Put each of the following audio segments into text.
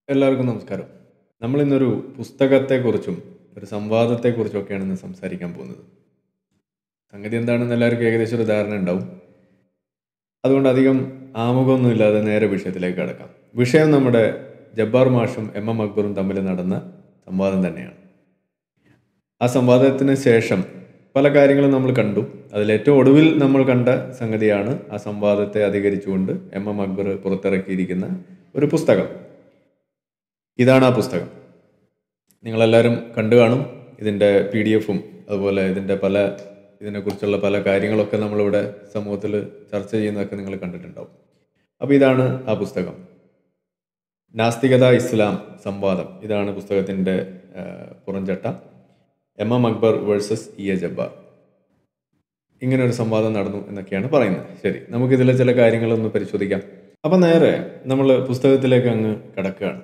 എല്ലാവർക്കും നമസ്കാരം നമ്മൾ ഇന്നൊരു പുസ്തകത്തെക്കുറിച്ചും ഒരു സംവാദത്തെക്കുറിച്ചും ഒക്കെയാണ് ഇന്ന് സംസാരിക്കാൻ പോകുന്നത് സംഗതി എന്താണെന്ന് എല്ലാവർക്കും ഏകദേശം ഒരു ധാരണ ഉണ്ടാവും അതുകൊണ്ട് അധികം ആമുഖമൊന്നും ഇല്ലാതെ നേരെ വിഷയത്തിലേക്ക് കടക്കാം വിഷയം നമ്മുടെ ജബ്ബാർ മാഷും എം എം അക്ബറും തമ്മിൽ നടന്ന സംവാദം തന്നെയാണ് ആ സംവാദത്തിന് ശേഷം പല കാര്യങ്ങളും നമ്മൾ കണ്ടു അതിൽ ഏറ്റവും ഒടുവിൽ നമ്മൾ കണ്ട സംഗതിയാണ് ആ സംവാദത്തെ അധികരിച്ചുകൊണ്ട് എം എം അക്ബർ പുറത്തിറക്കിയിരിക്കുന്ന ഒരു പുസ്തകം ഇതാണ് ആ പുസ്തകം നിങ്ങളെല്ലാവരും കണ്ടു കാണും ഇതിൻ്റെ പി ഡി എഫും അതുപോലെ ഇതിൻ്റെ പല ഇതിനെക്കുറിച്ചുള്ള പല കാര്യങ്ങളൊക്കെ നമ്മളിവിടെ സമൂഹത്തിൽ ചർച്ച ചെയ്യുന്നതൊക്കെ നിങ്ങൾ കണ്ടിട്ടുണ്ടാവും അപ്പോൾ ഇതാണ് ആ പുസ്തകം നാസ്തികത ഇസ്ലാം സംവാദം ഇതാണ് പുസ്തകത്തിൻ്റെ പുറംചട്ട M M Akbar versus E A Jabbar ഇങ്ങനെ ഒരു സംവാദം നടന്നു എന്നൊക്കെയാണ് പറയുന്നത് ശരി നമുക്കിതിലെ ചില കാര്യങ്ങളൊന്ന് പരിശോധിക്കാം അപ്പം നേരെ നമ്മൾ പുസ്തകത്തിലേക്ക് അങ്ങ് കിടക്കുകയാണ്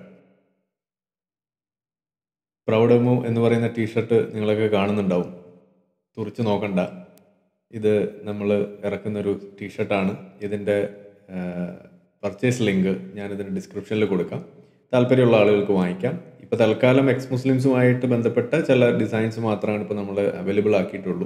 പ്രൗഡമു എന്ന് പറയുന്ന ടീഷർട്ട് നിങ്ങളൊക്കെ കാണുന്നുണ്ടാവും തുറച്ച് നോക്കണ്ട ഇത് നമ്മൾ ഇറക്കുന്നൊരു ടീഷർട്ടാണ് ഇതിൻ്റെ പർച്ചേസ് ലിങ്ക് ഞാനിതിന് ഡിസ്ക്രിപ്ഷനിൽ കൊടുക്കാം താല്പര്യമുള്ള ആളുകൾക്ക് വാങ്ങിക്കാം ഇപ്പോൾ തൽക്കാലം എക്സ് മുസ്ലിംസുമായിട്ട് ബന്ധപ്പെട്ട ചില ഡിസൈൻസ് മാത്രമാണ് ഇപ്പോൾ നമ്മൾ അവൈലബിൾ ആക്കിയിട്ടുള്ളൂ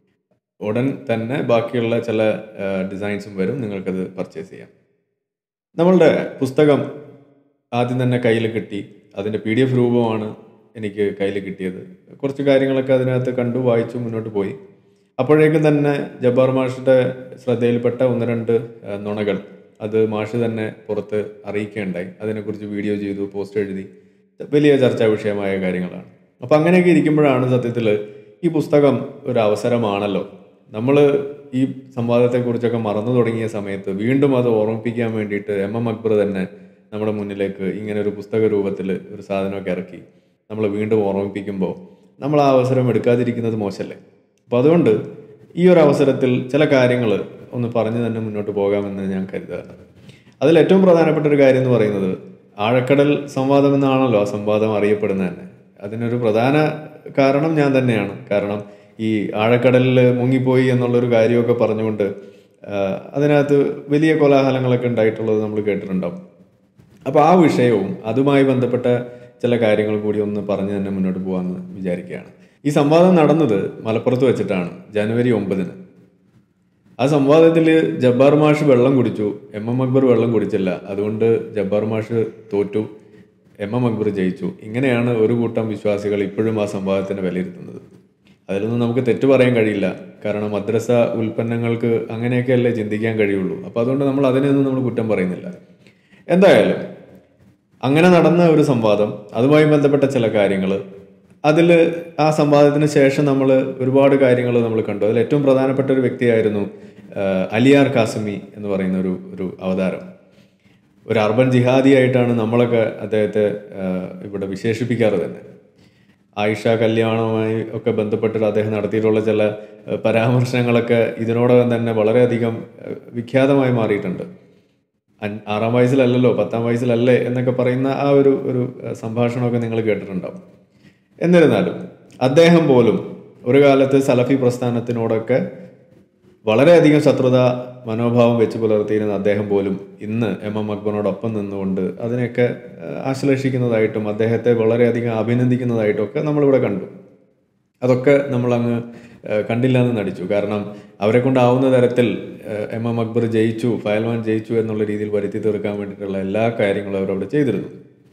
ഉടൻ തന്നെ ബാക്കിയുള്ള ചില ഡിസൈൻസും വരും നിങ്ങൾക്കത് പർച്ചേസ് ചെയ്യാം നമ്മളുടെ പുസ്തകം ആദ്യം തന്നെ കയ്യിൽ കിട്ടി അതിൻ്റെ പി ഡി എഫ് രൂപമാണ് എനിക്ക് കയ്യിൽ കിട്ടിയത് കുറച്ച് കാര്യങ്ങളൊക്കെ അതിനകത്ത് കണ്ടു വായിച്ചു മുന്നോട്ട് പോയി അപ്പോഴേക്കും തന്നെ ജബ്ബാർ മാഷിൻ്റെ ശ്രദ്ധയിൽപ്പെട്ട ഒന്ന് രണ്ട് നുണകൾ അത് മാഷ് തന്നെ പുറത്ത് അറിയിക്കുകയുണ്ടായി അതിനെക്കുറിച്ച് വീഡിയോ ചെയ്തു പോസ്റ്റ് എഴുതി വലിയ ചർച്ചാ വിഷയമായ കാര്യങ്ങളാണ് അപ്പം അങ്ങനെയൊക്കെ ഇരിക്കുമ്പോഴാണ് സത്യത്തിൽ ഈ പുസ്തകം ഒരു അവസരമാണല്ലോ നമ്മൾ ഈ സംവാദത്തെക്കുറിച്ചൊക്കെ മറന്നു തുടങ്ങിയ സമയത്ത് വീണ്ടും അത് ഓർമ്മിപ്പിക്കാൻ വേണ്ടിയിട്ട് എം എം അക്ബർ തന്നെ നമ്മുടെ മുന്നിലേക്ക് ഇങ്ങനെ ഒരു പുസ്തക രൂപത്തിൽ ഒരു സാധനമൊക്കെ ഇറക്കി നമ്മൾ വീണ്ടും ഓർമ്മിപ്പിക്കുമ്പോൾ നമ്മൾ ആ അവസരം എടുക്കാതിരിക്കുന്നത് മോശമല്ലേ അപ്പോൾ അതുകൊണ്ട് ഈ ഒരു അവസരത്തിൽ ചില കാര്യങ്ങൾ ഒന്ന് പറഞ്ഞു തന്നെ മുന്നോട്ട് പോകാമെന്ന് ഞാൻ കരുതുകയാണ് അതിൽ ഏറ്റവും പ്രധാനപ്പെട്ട ഒരു കാര്യം എന്ന് പറയുന്നത് ആഴക്കടൽ സംവാദം എന്നാണല്ലോ ആ സംവാദം അറിയപ്പെടുന്നത് തന്നെ അതിനൊരു പ്രധാന കാരണം ഞാൻ തന്നെയാണ് കാരണം ഈ ആഴക്കടലിൽ മുങ്ങിപ്പോയി എന്നുള്ളൊരു കാര്യമൊക്കെ പറഞ്ഞുകൊണ്ട് അതിനകത്ത് വലിയ കോലാഹലങ്ങളൊക്കെ ഉണ്ടായിട്ടുള്ളത് നമ്മൾ കേട്ടിട്ടുണ്ടാവും അപ്പോൾ ആ വിഷയവും അതുമായി ബന്ധപ്പെട്ട ചില കാര്യങ്ങൾ കൂടി ഒന്ന് പറഞ്ഞു തന്നെ മുന്നോട്ട് പോകാമെന്ന് വിചാരിക്കുകയാണ് ഈ സംവാദം നടന്നത് മലപ്പുറത്ത് വെച്ചിട്ടാണ് ജനുവരി ഒമ്പതിന് ആ സംവാദത്തിൽ ജബ്ബാർ മാഷ് വെള്ളം കുടിച്ചു എം എം അക്ബർ വെള്ളം കുടിച്ചില്ല അതുകൊണ്ട് ജബ്ബാർ മാഷ് തോറ്റു എം എം അക്ബർ ജയിച്ചു ഇങ്ങനെയാണ് ഒരു കൂട്ടം വിശ്വാസികൾ ഇപ്പോഴും ആ സംവാദത്തിന് വിലയിരുത്തുന്നത് അതിലൊന്നും നമുക്ക് തെറ്റ് പറയാൻ കഴിയില്ല കാരണം മദ്രസ ഉൽപ്പന്നങ്ങൾക്ക് അങ്ങനെയൊക്കെയല്ലേ ചിന്തിക്കാൻ കഴിയുള്ളൂ അപ്പോൾ അതുകൊണ്ട് നമ്മൾ അതിനെയൊന്നും നമ്മൾ കുറ്റം പറയുന്നില്ല എന്തായാലും അങ്ങനെ നടന്ന ഒരു സംവാദം അതുമായി ബന്ധപ്പെട്ട ചില കാര്യങ്ങൾ അതിൽ ആ സംവാദത്തിന് ശേഷം നമ്മൾ ഒരുപാട് കാര്യങ്ങൾ നമ്മൾ കണ്ടു അതിൽ ഏറ്റവും പ്രധാനപ്പെട്ട ഒരു വ്യക്തിയായിരുന്നു അലിയാർ കാസിമി എന്ന് പറയുന്ന ഒരു ഒരു അവതാരം ഒരു അർബൻ ജിഹാദിയായിട്ടാണ് നമ്മളൊക്കെ അദ്ദേഹത്തെ ഇവിടെ വിശേഷിപ്പിക്കാറ് തന്നെ ആയിഷ കല്യാണവുമായി ഒക്കെ ബന്ധപ്പെട്ടിട്ട് അദ്ദേഹം നടത്തിയിട്ടുള്ള ചില പരാമർശങ്ങളൊക്കെ ഇതിനോടകം തന്നെ വളരെയധികം വിഖ്യാതമായി മാറിയിട്ടുണ്ട് ആറാം വയസ്സിലല്ലല്ലോ പത്താം വയസ്സിലല്ലേ എന്നൊക്കെ പറയുന്ന ആ ഒരു ഒരു സംഭാഷണമൊക്കെ നിങ്ങൾ കേട്ടിട്ടുണ്ടാവും എന്നിരുന്നാലും അദ്ദേഹം പോലും ഒരു കാലത്ത് സലഫി പ്രസ്ഥാനത്തിനോടൊക്കെ വളരെയധികം ശത്രുത മനോഭാവം വെച്ച് പുലർത്തിയിരുന്ന അദ്ദേഹം പോലും ഇന്ന് എം എം അക്ബറിനോടൊപ്പം നിന്നുകൊണ്ട് അതിനെയൊക്കെ ആശ്ലേഷിക്കുന്നതായിട്ടും അദ്ദേഹത്തെ വളരെയധികം അഭിനന്ദിക്കുന്നതായിട്ടും ഒക്കെ നമ്മളിവിടെ കണ്ടു അതൊക്കെ നമ്മളങ്ങ് കണ്ടില്ല എന്ന് നടിച്ചു കാരണം അവരെ കൊണ്ടാവുന്ന തരത്തിൽ എം എം അക്ബർ ജയിച്ചു ഫയൽമാൻ ജയിച്ചു എന്നുള്ള രീതിയിൽ വരുത്തി തീർക്കാൻ വേണ്ടിയിട്ടുള്ള എല്ലാ കാര്യങ്ങളും അവരവിടെ ചെയ്തിരുന്നു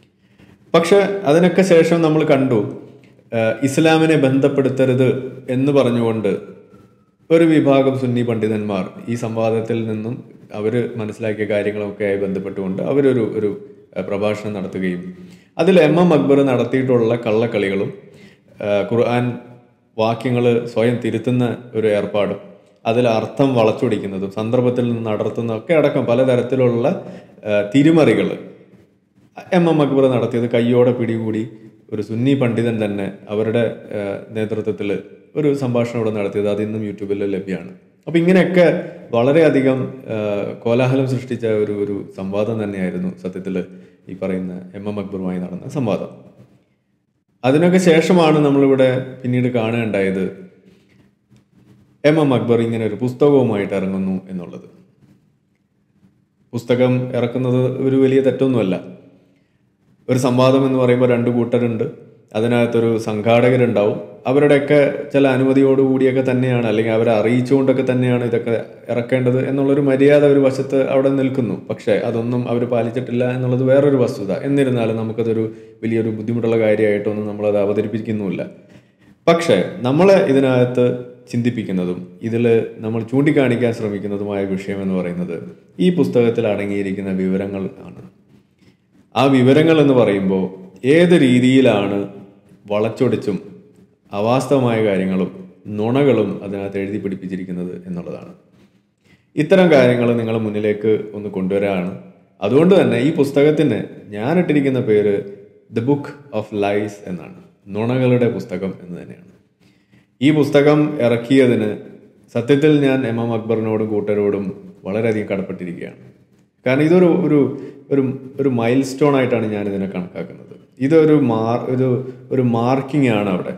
പക്ഷെ അതിനൊക്കെ ശേഷം നമ്മൾ കണ്ടു ഇസ്ലാമിനെ ബന്ധപ്പെടുത്തരുത് എന്ന് പറഞ്ഞുകൊണ്ട് ഒരു വിഭാഗം സുന്നി പണ്ഡിതന്മാർ ഈ സംവാദത്തിൽ നിന്നും അവർ മനസ്സിലാക്കിയ കാര്യങ്ങളൊക്കെ ആയി ബന്ധപ്പെട്ടുകൊണ്ട് അവരൊരു ഒരു പ്രഭാഷണം നടത്തുകയും അതിൽ എം എം അക്ബർ നടത്തിയിട്ടുള്ള കള്ളക്കളികളും ഖുർആൻ വാക്യങ്ങൾ സ്വയം തിരുത്തുന്ന ഒരു ഏർപ്പാടും അതിൽ അർത്ഥം വളച്ചൊടിക്കുന്നതും സന്ദർഭത്തിൽ നിന്ന് നടത്തുന്ന ഒക്കെ അടക്കം പലതരത്തിലുള്ള തിരിമറികൾ എം എം അക്ബർ നടത്തിയത് കയ്യോടെ പിടികൂടി ഒരു സുന്നി പണ്ഡിതൻ തന്നെ അവരുടെ നേതൃത്വത്തിൽ ഒരു സംഭാഷണം ഇവിടെ നടത്തിയത് അത് ഇന്നും യൂട്യൂബിൽ ലഭ്യമാണ് അപ്പം ഇങ്ങനെയൊക്കെ വളരെയധികം കോലാഹലം സൃഷ്ടിച്ച ഒരു ഒരു സംവാദം തന്നെയായിരുന്നു സത്യത്തിൽ ഈ പറയുന്ന എം എം അക്ബറുമായി നടന്ന സംവാദം അതിനൊക്കെ ശേഷമാണ് നമ്മളിവിടെ പിന്നീട് കാണുകയുണ്ടായത് എം എം അക്ബർ ഇങ്ങനെ ഒരു പുസ്തകവുമായിട്ട് ഇറങ്ങുന്നു എന്നുള്ളത് പുസ്തകം ഇറക്കുന്നത് ഒരു വലിയ തെറ്റൊന്നുമല്ല ഒരു സംവാദം എന്ന് പറയുമ്പോൾ രണ്ട് കൂട്ടരുണ്ട് അതിനകത്തൊരു സംഘാടകരുണ്ടാവും അവരുടെയൊക്കെ ചില അനുമതിയോടുകൂടിയൊക്കെ തന്നെയാണ് അല്ലെങ്കിൽ അവരെ അറിയിച്ചുകൊണ്ടൊക്കെ തന്നെയാണ് ഇതൊക്കെ ഇറക്കേണ്ടത് എന്നുള്ളൊരു മര്യാദ ഒരു വശത്ത് അവിടെ നിൽക്കുന്നു പക്ഷേ അതൊന്നും അവർ പാലിച്ചിട്ടില്ല എന്നുള്ളത് വേറൊരു വസ്തുത എന്നിരുന്നാലും നമുക്കതൊരു വലിയൊരു ബുദ്ധിമുട്ടുള്ള കാര്യമായിട്ടൊന്നും നമ്മളത് അവതരിപ്പിക്കുന്നുമില്ല പക്ഷേ നമ്മളെ ഇതിനകത്ത് ചിന്തിപ്പിക്കുന്നതും ഇതിൽ നമ്മൾ ചൂണ്ടിക്കാണിക്കാൻ ശ്രമിക്കുന്നതുമായ വിഷയം എന്ന് പറയുന്നത് ഈ പുസ്തകത്തിൽ അടങ്ങിയിരിക്കുന്ന വിവരങ്ങൾ ആണ് ആ വിവരങ്ങൾ എന്ന് പറയുമ്പോൾ ഏത് രീതിയിലാണ് വളച്ചൊടിച്ചും അവാസ്തവമായ കാര്യങ്ങളും നുണകളും അതിനകത്ത് എഴുതി പിടിപ്പിച്ചിരിക്കുന്നത് എന്നുള്ളതാണ് ഇത്തരം കാര്യങ്ങൾ നിങ്ങളുടെ മുന്നിലേക്ക് ഒന്ന് കൊണ്ടുവരാണ് അതുകൊണ്ട് തന്നെ ഈ പുസ്തകത്തിന് ഞാൻ ഇട്ടിരിക്കുന്ന പേര് ദ ബുക്ക് ഓഫ് ലൈസ് എന്നാണ് നുണകളുടെ പുസ്തകം എന്ന് തന്നെയാണ് ഈ പുസ്തകം ഇറക്കിയതിന് സത്യത്തിൽ ഞാൻ എം എം അക്ബറിനോടും കൂട്ടരോടും വളരെയധികം കടപ്പെട്ടിരിക്കുകയാണ് കാരണം ഇതൊരു ഒരു ഒരു ഒരു മൈൽ സ്റ്റോൺ ആയിട്ടാണ് ഞാൻ ഇതിനെ കണക്കാക്കുന്നത് ഇതൊരു മാർ ഒരു ഒരു മാർക്കിംഗ് ആണ് അവിടെ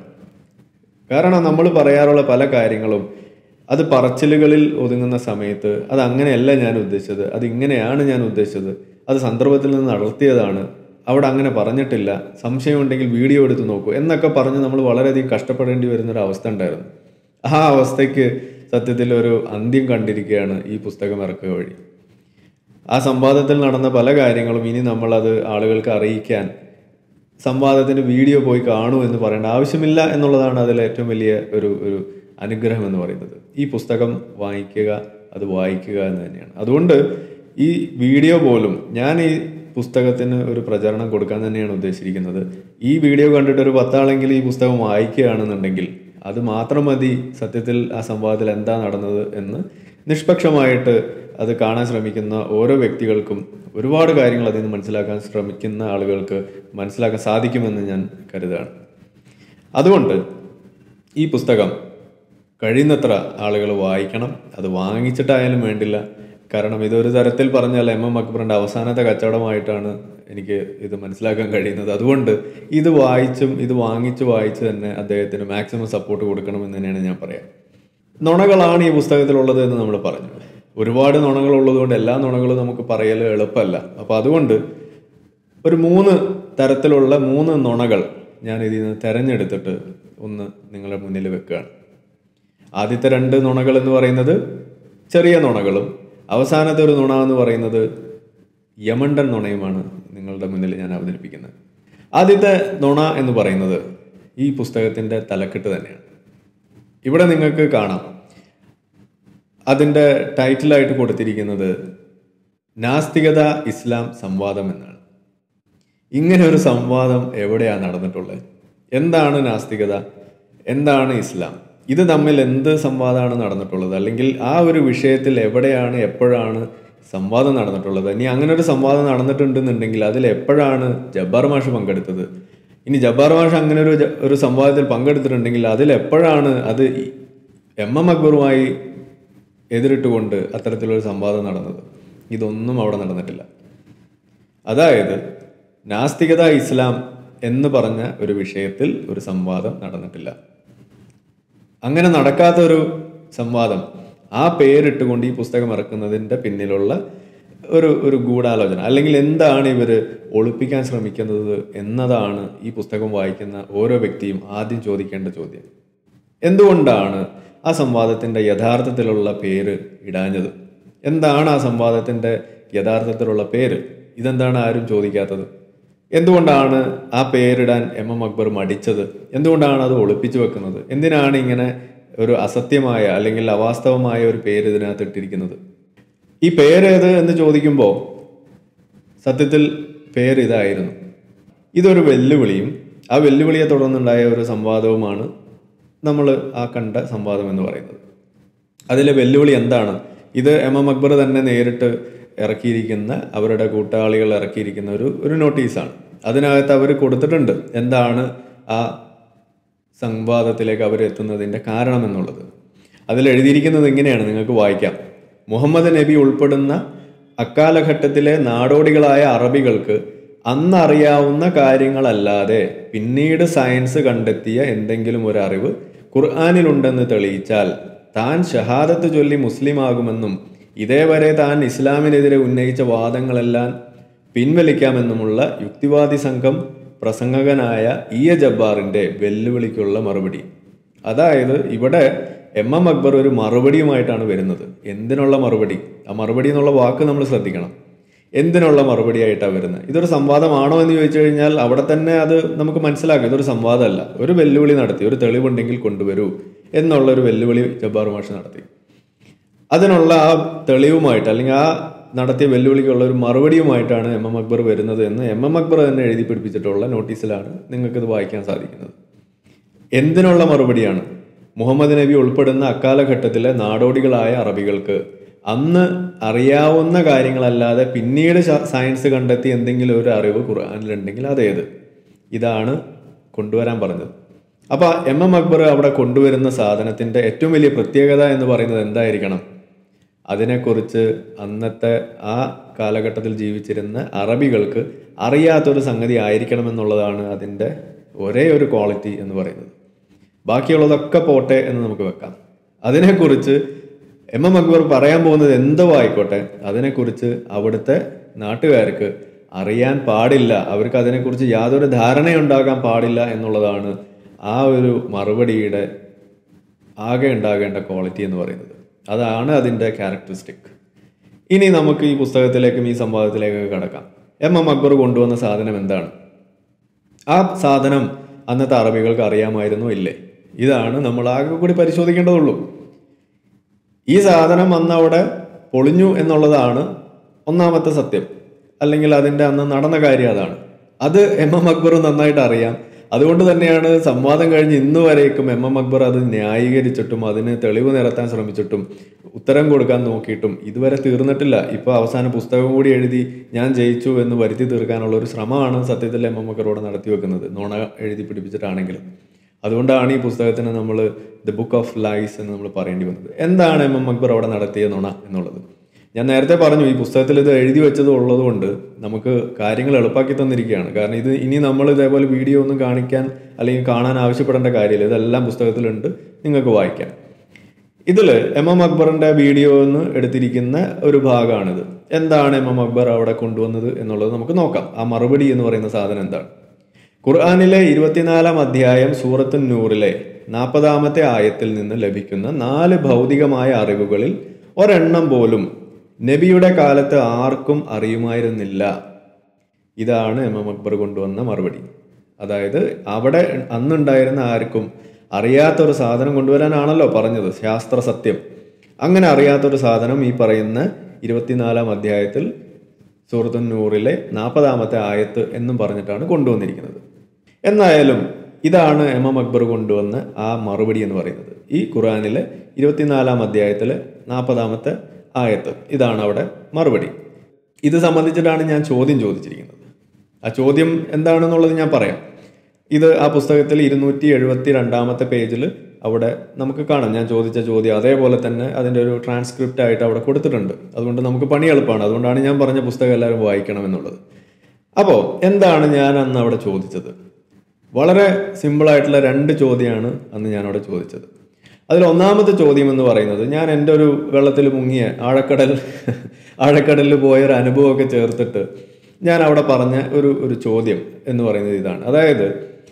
കാരണം നമ്മൾ പറയാറുള്ള പല കാര്യങ്ങളും അത് പറച്ചിലുകളിൽ ഒതുങ്ങുന്ന സമയത്ത് അത് അങ്ങനെയല്ല ഞാൻ ഉദ്ദേശിച്ചത് അത് ഇങ്ങനെയാണ് ഞാൻ ഉദ്ദേശിച്ചത് അത് സന്ദർഭത്തിൽ നിന്ന് നടത്തിയതാണ് അവിടെ അങ്ങനെ പറഞ്ഞിട്ടില്ല സംശയമുണ്ടെങ്കിൽ വീഡിയോ എടുത്ത് നോക്കൂ എന്നൊക്കെ പറഞ്ഞ് നമ്മൾ വളരെയധികം കഷ്ടപ്പെടേണ്ടി വരുന്ന ഒരു അവസ്ഥ ഉണ്ടായിരുന്നു ആ അവസ്ഥയ്ക്ക് സത്യത്തിൽ ഒരു അന്ത്യം കണ്ടിരിക്കുകയാണ് ഈ പുസ്തകം ഇറക്കുക വഴി ആ സംവാദത്തിൽ നടന്ന പല കാര്യങ്ങളും ഇനി നമ്മളത് ആളുകൾക്ക് അറിയിക്കാൻ സംവാദത്തിന്റെ വീഡിയോ പോയി കാണൂ എന്ന് പറയേണ്ട ആവശ്യമില്ല എന്നുള്ളതാണ് അതിൽ ഏറ്റവും വലിയ ഒരു ഒരു അനുഗ്രഹം എന്ന് പറയുന്നത് ഈ പുസ്തകം വായിക്കുക അത് വായിക്കുക എന്ന് തന്നെയാണ് അതുകൊണ്ട് ഈ വീഡിയോ പോലും ഞാൻ ഈ പുസ്തകത്തിന് ഒരു പ്രചരണം കൊടുക്കാൻ തന്നെയാണ് ഉദ്ദേശിച്ചിരിക്കുന്നത് ഈ വീഡിയോ കണ്ടിട്ട് ഒരു പത്താളെങ്കിലും ഈ പുസ്തകം വായിക്കുകയാണെന്നുണ്ടെങ്കിൽ അത് മാത്രം മതി സത്യത്തിൽ ആ സംവാദത്തിൽ എന്താ നടന്നത് എന്ന് നിഷ്പക്ഷമായിട്ട് അത് കാണാൻ ശ്രമിക്കുന്ന ഓരോ വ്യക്തികൾക്കും ഒരുപാട് കാര്യങ്ങൾ അതിൽ നിന്ന് മനസ്സിലാക്കാൻ ശ്രമിക്കുന്ന ആളുകൾക്ക് മനസ്സിലാക്കാൻ സാധിക്കുമെന്ന് ഞാൻ കരുതാണ് അതുകൊണ്ട് ഈ പുസ്തകം കഴിയുന്നത്ര ആളുകൾ വായിക്കണം അത് വാങ്ങിച്ചിട്ടായാലും വേണ്ടില്ല കാരണം ഇതൊരു തരത്തിൽ പറഞ്ഞാൽ എം എം അക്ബറിന്റെ അവസാനത്തെ കച്ചവടമായിട്ടാണ് എനിക്ക് ഇത് മനസ്സിലാക്കാൻ കഴിയുന്നത് അതുകൊണ്ട് ഇത് വായിച്ചും ഇത് വാങ്ങിച്ച് വായിച്ച് തന്നെ അദ്ദേഹത്തിന് മാക്സിമം സപ്പോർട്ട് കൊടുക്കണമെന്ന് തന്നെയാണ് ഞാൻ പറയാം നുണകളാണ് ഈ പുസ്തകത്തിലുള്ളത് എന്ന് നമ്മൾ പറഞ്ഞു ഒരുപാട് നുണകൾ ഉള്ളതുകൊണ്ട് എല്ലാ നുണകളും നമുക്ക് പറയൽ എളുപ്പമല്ല അപ്പോൾ അതുകൊണ്ട് ഒരു മൂന്ന് തരത്തിലുള്ള മൂന്ന് നുണകൾ ഞാൻ ഇതിൽ നിന്ന് തെരഞ്ഞെടുത്തിട്ട് ഒന്ന് നിങ്ങളുടെ മുന്നിൽ വെക്കുകയാണ് ആദ്യത്തെ രണ്ട് നുണകൾ എന്ന് പറയുന്നത് ചെറിയ നുണകളും അവസാനത്തെ ഒരു നുണ എന്ന് പറയുന്നത് യമണ്ടൻ നുണയുമാണ് നിങ്ങളുടെ മുന്നിൽ ഞാൻ അവതരിപ്പിക്കുന്നത് ആദ്യത്തെ നുണ എന്ന് പറയുന്നത് ഈ പുസ്തകത്തിൻ്റെ തലക്കെട്ട് തന്നെയാണ് ഇവിടെ നിങ്ങൾക്ക് കാണാം അതിൻ്റെ ടൈറ്റിലായിട്ട് കൊടുത്തിരിക്കുന്നത് നാസ്തികത ഇസ്ലാം സംവാദം എന്നാണ് ഇങ്ങനെ ഒരു സംവാദം എവിടെയാണ് നടന്നിട്ടുള്ളത് എന്താണ് നാസ്തികത എന്താണ് ഇസ്ലാം ഇത് തമ്മിൽ എന്ത് സംവാദമാണ് നടന്നിട്ടുള്ളത് അല്ലെങ്കിൽ ആ ഒരു വിഷയത്തിൽ എവിടെയാണ് എപ്പോഴാണ് സംവാദം നടന്നിട്ടുള്ളത് ഇനി അങ്ങനെ ഒരു സംവാദം നടന്നിട്ടുണ്ടെന്നുണ്ടെങ്കിൽ അതിൽ എപ്പോഴാണ് ജബ്ബാർ മാഷ് പങ്കെടുത്തത് ഇനി ജബ്ബാർ മാഷ് അങ്ങനെ ഒരു ജ- ഒരു സംവാദത്തിൽ പങ്കെടുത്തിട്ടുണ്ടെങ്കിൽ അതിൽ എപ്പോഴാണ് അത് ഈ എം എം അക്ബറുമായി എതിരിട്ടുകൊണ്ട് അത്തരത്തിലൊരു സംവാദം നടന്നത് ഇതൊന്നും അവിടെ നടന്നിട്ടില്ല അതായത് നാസ്തികത ഇസ്ലാം എന്ന് പറഞ്ഞ ഒരു വിഷയത്തിൽ ഒരു സംവാദം നടന്നിട്ടില്ല അങ്ങനെ നടക്കാത്ത ഒരു സംവാദം ആ പേരിട്ടുകൊണ്ട് ഈ പുസ്തകം ഇറക്കുന്നതിൻ്റെ പിന്നിലുള്ള ഒരു ഒരു ഗൂഢാലോചന അല്ലെങ്കിൽ എന്താണ് ഇവർ ഒളിപ്പിക്കാൻ ശ്രമിക്കുന്നത് എന്നതാണ് ഈ പുസ്തകം വായിക്കുന്ന ഓരോ വ്യക്തിയും ആദ്യം ചോദിക്കേണ്ട ചോദ്യം എന്തുകൊണ്ടാണ് ആ സംവാദത്തിൻ്റെ യഥാർത്ഥത്തിലുള്ള പേര് ഇടാഞ്ഞത് എന്താണ് ആ സംവാദത്തിൻ്റെ യഥാർത്ഥത്തിലുള്ള പേര് ഇതെന്താണ് ആരും ചോദിക്കാത്തത് എന്തുകൊണ്ടാണ് ആ പേരിടാൻ എം എം അക്ബർ മടിച്ചത് എന്തുകൊണ്ടാണ് അത് ഒളിപ്പിച്ചു വെക്കുന്നത് എന്തിനാണ് ഇങ്ങനെ ഒരു അസത്യമായ അല്ലെങ്കിൽ അവാസ്തവമായ ഒരു പേര് ഇതിനകത്ത് ഇട്ടിരിക്കുന്നത് ഈ പേരേത് എന്ന് ചോദിക്കുമ്പോൾ സത്യത്തിൽ പേര് ഇതായിരുന്നു ഇതൊരു വെല്ലുവിളിയും ആ വെല്ലുവിളിയെ തുടർന്നുണ്ടായ ഒരു സംവാദവുമാണ് നമ്മൾ ആ കണ്ട സംവാദം എന്ന് പറയുന്നത് അതിലെ വെല്ലുവിളി എന്താണ് ഇത് എം എം അക്ബർ തന്നെ നേരിട്ട് ഇറക്കിയിരിക്കുന്ന അവരുടെ കൂട്ടാളികൾ ഇറക്കിയിരിക്കുന്ന ഒരു ഒരു നോട്ടീസാണ് അതിനകത്ത് അവർ കൊടുത്തിട്ടുണ്ട് എന്താണ് ആ സംവാദത്തിലേക്ക് അവർ എത്തുന്നതിൻ്റെ കാരണം എന്നുള്ളത് അതിൽ എഴുതിയിരിക്കുന്നത് ഇങ്ങനെയാണ് നിങ്ങൾക്ക് വായിക്കാം മുഹമ്മദ് നബി ഉൾപ്പെടുന്ന അക്കാലഘട്ടത്തിലെ നാടോടികളായ അറബികൾക്ക് അന്നറിയാവുന്ന കാര്യങ്ങളല്ലാതെ പിന്നീട് സയൻസ് കണ്ടെത്തിയ എന്തെങ്കിലും ഒരു അറിവ് ഖുർആാനിലുണ്ടെന്ന് തെളിയിച്ചാൽ താൻ ഷഹാദത്ത് ചൊല്ലി മുസ്ലിമാകുമെന്നും ഇതേവരെ താൻ ഇസ്ലാമിനെതിരെ ഉന്നയിച്ച വാദങ്ങളെല്ലാം പിൻവലിക്കാമെന്നുമുള്ള യുക്തിവാദി സംഘം പ്രസംഗകനായ ഇ എ ജബ്ബാറിന്റെ വെല്ലുവിളിക്കുള്ള മറുപടി അതായത് ഇവിടെ എം എം അക്ബർ ഒരു മറുപടിയുമായിട്ടാണ് വരുന്നത് എന്തിനുള്ള മറുപടി ആ മറുപടി എന്നുള്ള വാക്ക് നമ്മൾ ശ്രദ്ധിക്കണം എന്തിനുള്ള മറുപടിയായിട്ടാണ് വരുന്നത് ഇതൊരു സംവാദമാണോ എന്ന് ചോദിച്ചു കഴിഞ്ഞാൽ അവിടെ തന്നെ അത് നമുക്ക് മനസ്സിലാക്കാം ഇതൊരു സംവാദമല്ല ഒരു വെല്ലുവിളി നടത്തി ഒരു തെളിവുണ്ടെങ്കിൽ കൊണ്ടുവരൂ എന്നുള്ള ഒരു വെല്ലുവിളി ജബ്ബാർ മാഷ് നടത്തി അതിനുള്ള ആ തെളിവുമായിട്ട് അല്ലെങ്കിൽ ആ നടത്തിയ വെല്ലുവിളിക്കുള്ള ഒരു മറുപടിയുമായിട്ടാണ് എം എം അക്ബർ വരുന്നത് എന്ന് എം എം അക്ബർ തന്നെ എഴുതി പിടിപ്പിച്ചിട്ടുള്ള നോട്ടീസിലാണ് നിങ്ങൾക്കിത് വായിക്കാൻ സാധിക്കുന്നത് എന്തിനുള്ള മറുപടിയാണ് മുഹമ്മദ് നബി ഉൾപ്പെടുന്ന അക്കാലഘട്ടത്തിലെ നാടോടികളായ അറബികൾക്ക് അന്ന് അറിയാവുന്ന കാര്യങ്ങളല്ലാതെ പിന്നീട് ശ- സയൻസ് കണ്ടെത്തി എന്തെങ്കിലും ഒരു അറിവ് ഖുർആാനിലുണ്ടെങ്കിൽ അതേത് ഇതാണ് കൊണ്ടുവരാൻ പറഞ്ഞത് അപ്പൊ എം എം അക്ബർ അവിടെ കൊണ്ടുവരുന്ന സാധനത്തിന്റെ ഏറ്റവും വലിയ പ്രത്യേകത എന്ന് പറയുന്നത് എന്തായിരിക്കണം അതിനെക്കുറിച്ച് അന്നത്തെ ആ കാലഘട്ടത്തിൽ ജീവിച്ചിരുന്ന അറബികൾക്ക് അറിയാത്തൊരു സംഗതി ആയിരിക്കണം എന്നുള്ളതാണ് അതിൻ്റെ ഒരേ ഒരു ക്വാളിറ്റി എന്ന് പറയുന്നത് ബാക്കിയുള്ളതൊക്കെ പോട്ടെ എന്ന് നമുക്ക് വെക്കാം അതിനെക്കുറിച്ച് എം എം അക്ബർ പറയാൻ പോകുന്നത് എന്തോ ആയിക്കോട്ടെ അതിനെക്കുറിച്ച് അവിടുത്തെ നാട്ടുകാർക്ക് അറിയാൻ പാടില്ല അവർക്ക് അതിനെക്കുറിച്ച് യാതൊരു ധാരണയുണ്ടാകാൻ പാടില്ല എന്നുള്ളതാണ് ആ ഒരു മറുപടിയുടെ ആകെ ഉണ്ടാകേണ്ട ക്വാളിറ്റി എന്ന് പറയുന്നത് അതാണ് അതിൻ്റെ ക്യാരക്ടറിസ്റ്റിക് ഇനി നമുക്ക് ഈ പുസ്തകത്തിലേക്കും ഈ സംവാദത്തിലേക്കൊക്കെ കടക്കാം എം എം അക്ബർ കൊണ്ടുവന്ന സാധനം എന്താണ് ആ സാധനം അന്നത്തെ അറബികൾക്ക് അറിയാമായിരുന്നോ ഇല്ലേ ഇതാണ് നമ്മൾ ആകെ കൂടി പരിശോധിക്കേണ്ടതുള്ളൂ ഈ സാധനം അന്ന് അവിടെ പൊളിഞ്ഞു എന്നുള്ളതാണ് ഒന്നാമത്തെ സത്യം അല്ലെങ്കിൽ അതിൻ്റെ അന്ന് നടന്ന കാര്യം അതാണ് അത് എം എം അക്ബർ നന്നായിട്ട് അറിയാം അതുകൊണ്ട് തന്നെയാണ് സംവാദം കഴിഞ്ഞ് ഇന്ന് വരേക്കും എം എം അക്ബർ അത് ന്യായീകരിച്ചിട്ടും അതിന് തെളിവ് നിരത്താൻ ശ്രമിച്ചിട്ടും ഉത്തരം കൊടുക്കാൻ നോക്കിയിട്ടും ഇതുവരെ തീർന്നിട്ടില്ല ഇപ്പോൾ അവസാന പുസ്തകം കൂടി എഴുതി ഞാൻ ജയിച്ചു എന്ന് വരുത്തി തീർക്കാനുള്ള ഒരു ശ്രമമാണ് സത്യത്തിൽ എം എം അക്ബറോട് നടത്തി വെക്കുന്നത് നുണ എഴുതി പിടിപ്പിച്ചിട്ടാണെങ്കിലും അതുകൊണ്ടാണ് ഈ പുസ്തകത്തിന് നമ്മൾ ദ ബുക്ക് ഓഫ് ലൈസ് എന്ന് നമ്മൾ പറയേണ്ടി വന്നത് എന്താണ് എം എം അക്ബർ അവിടെ നടത്തിയ നുണ എന്നുള്ളത് ഞാൻ നേരത്തെ പറഞ്ഞു ഈ പുസ്തകത്തിൽ ഇത് എഴുതി വെച്ചത് ഉള്ളതുകൊണ്ട് നമുക്ക് കാര്യങ്ങൾ എളുപ്പാക്കി തന്നിരിക്കുകയാണ് കാരണം ഇത് ഇനി നമ്മൾ ഇതേപോലെ വീഡിയോ ഒന്നും കാണിക്കാൻ അല്ലെങ്കിൽ കാണാൻ ആവശ്യപ്പെടേണ്ട കാര്യമില്ല ഇതെല്ലാം പുസ്തകത്തിലുണ്ട് നിങ്ങൾക്ക് വായിക്കാം ഇതിൽ എം എം അക്ബറിന്റെ വീഡിയോ എന്ന് എടുത്തിരിക്കുന്ന ഒരു ഭാഗമാണിത് എന്താണ് എം എം അക്ബർ അവിടെ കൊണ്ടുവന്നത് എന്നുള്ളത് നമുക്ക് നോക്കാം ആ മറുപടി എന്ന് പറയുന്ന സാധനം എന്താണ് ഖുർആാനിലെ ഇരുപത്തിനാലാം അധ്യായം സൂറത്തു നൂറിലെ നാൽപ്പതാമത്തെ ആയത്തിൽ നിന്ന് ലഭിക്കുന്ന നാല് ഭൗതികമായ അറിവുകളിൽ ഒരെണ്ണം പോലും നബിയുടെ കാലത്ത് ആർക്കും അറിയുമായിരുന്നില്ല ഇതാണ് എം എം അക്ബർ കൊണ്ടുവന്ന മറുപടി അതായത് അവിടെ അന്നുണ്ടായിരുന്ന ആർക്കും അറിയാത്തൊരു സാധനം കൊണ്ടുവരാനാണല്ലോ പറഞ്ഞത് ശാസ്ത്ര സത്യം അങ്ങനെ അറിയാത്തൊരു സാധനം ഈ പറയുന്ന ഇരുപത്തിനാലാം അധ്യായത്തിൽ സൂറത്തു നൂറിലെ നാൽപ്പതാമത്തെ ആയത്ത് എന്നും പറഞ്ഞിട്ടാണ് കൊണ്ടുവന്നിരിക്കുന്നത് എന്നായാലും ഇതാണ് എം എം അക്ബർ കൊണ്ടുവന്ന ആ മറുപടി എന്ന് പറയുന്നത് ഈ ഖുറാനിലെ ഇരുപത്തിനാലാം അധ്യായത്തിലെ നാൽപ്പതാമത്തെ ആയത്ത് ഇതാണ് അവിടെ മറുപടി ഇത് സംബന്ധിച്ചിട്ടാണ് ഞാൻ ചോദ്യം ചോദിച്ചിരിക്കുന്നത് ആ ചോദ്യം എന്താണെന്നുള്ളത് ഞാൻ പറയാം ഇത് ആ പുസ്തകത്തിൽ ഇരുന്നൂറ്റി എഴുപത്തി രണ്ടാമത്തെ പേജിൽ അവിടെ നമുക്ക് കാണാം ഞാൻ ചോദിച്ച ചോദ്യം അതേപോലെ തന്നെ അതിൻ്റെ ഒരു ട്രാൻസ്ക്രിപ്റ്റ് ആയിട്ട് അവിടെ കൊടുത്തിട്ടുണ്ട് അതുകൊണ്ട് നമുക്ക് പണി എളുപ്പമാണ് അതുകൊണ്ടാണ് ഞാൻ പറഞ്ഞ പുസ്തകം എല്ലാവരും വായിക്കണം എന്നുള്ളത് അപ്പോൾ എന്താണ് ഞാൻ അന്ന് അവിടെ ചോദിച്ചത് വളരെ സിമ്പിളായിട്ടുള്ള രണ്ട് ചോദ്യമാണ് അന്ന് ഞാൻ അവിടെ ചോദിച്ചത് അതിൽ ഒന്നാമത്തെ ചോദ്യം എന്ന് പറയുന്നത് ഞാൻ എൻ്റെ ഒരു വെള്ളത്തിൽ മുങ്ങിയ ആഴക്കടൽ ആഴക്കടലിൽ പോയ ഒരു അനുഭവമൊക്കെ ചേർത്തിട്ട് ഞാൻ അവിടെ പറഞ്ഞ ഒരു ഒരു ചോദ്യം എന്ന് പറയുന്നത് ഇതാണ് അതായത്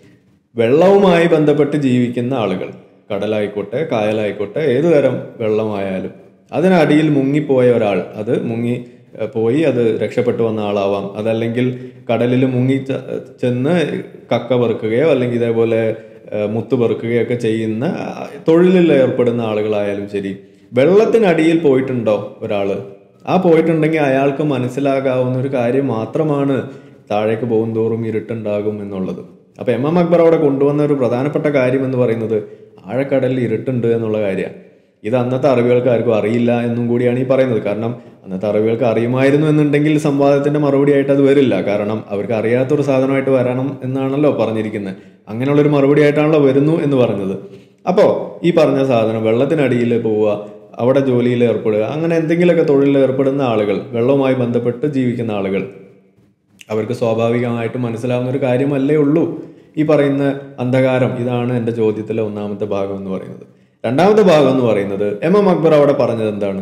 വെള്ളവുമായി ബന്ധപ്പെട്ട് ജീവിക്കുന്ന ആളുകൾ കടലായിക്കോട്ടെ കായലായിക്കോട്ടെ ഏതു തരം വെള്ളമായാലും അതിനടിയിൽ മുങ്ങിപ്പോയ ഒരാൾ അത് മുങ്ങി ഏഹ്, പോയി അത് രക്ഷപ്പെട്ടു വന്ന ആളാവാം അതല്ലെങ്കിൽ കടലിൽ മുങ്ങി ച- ചെന്ന് കക്ക പെറുക്കുകയോ അല്ലെങ്കിൽ ഇതേപോലെ ഏഹ്, മുത്ത് പെറുക്കുകയോ ഒക്കെ ചെയ്യുന്ന ആ, തൊഴിലിൽ ഏർപ്പെടുന്ന ആളുകളായാലും ശരി വെള്ളത്തിനടിയിൽ പോയിട്ടുണ്ടോ ഒരാൾ ആ പോയിട്ടുണ്ടെങ്കിൽ അയാൾക്ക് മനസ്സിലാകാവുന്ന ഒരു കാര്യം മാത്രമാണ് താഴേക്ക് പോകും തോറും ഇരുട്ടുണ്ടാകും എന്നുള്ളത് അപ്പൊ എം എം അക്ബർ അവിടെ കൊണ്ടുവന്ന ഒരു പ്രധാനപ്പെട്ട കാര്യം എന്ന് പറയുന്നത് ആഴക്കടലിൽ ഇരുട്ടുണ്ട് എന്നുള്ള കാര്യമാണ് ഇത് അന്നത്തെ അറിവുകൾക്ക് ആർക്കും അറിയില്ല എന്നും കൂടിയാണ് ഈ പറയുന്നത് കാരണം അന്നത്തെ അറിവുകൾക്ക് അറിയുമായിരുന്നു എന്നുണ്ടെങ്കിൽ സംവാദത്തിന്റെ മറുപടി ആയിട്ട് അത് വരില്ല കാരണം അവർക്ക് അറിയാത്തൊരു സാധനമായിട്ട് വരണം എന്നാണല്ലോ പറഞ്ഞിരിക്കുന്നത് അങ്ങനെയുള്ളൊരു മറുപടി ആയിട്ടാണല്ലോ വരുന്നു എന്ന് പറഞ്ഞത് അപ്പോൾ ഈ പറഞ്ഞ സാധനം വെള്ളത്തിനടിയിൽ പോവുക അവിടെ ജോലിയിൽ ഏർപ്പെടുക അങ്ങനെ എന്തെങ്കിലുമൊക്കെ തൊഴിലിൽ ഏർപ്പെടുന്ന ആളുകൾ വെള്ളവുമായി ബന്ധപ്പെട്ട് ജീവിക്കുന്ന ആളുകൾ അവർക്ക് സ്വാഭാവികമായിട്ടും മനസ്സിലാവുന്ന ഒരു കാര്യമല്ലേ ഉള്ളൂ ഈ പറയുന്ന അന്ധകാരം ഇതാണ് എൻ്റെ ചോദ്യത്തിലെ ഒന്നാമത്തെ ഭാഗം എന്ന് പറയുന്നത് രണ്ടാമത്തെ ഭാഗം എന്ന് പറയുന്നത് എം എം അക്ബർ അവിടെ പറഞ്ഞത് എന്താണ്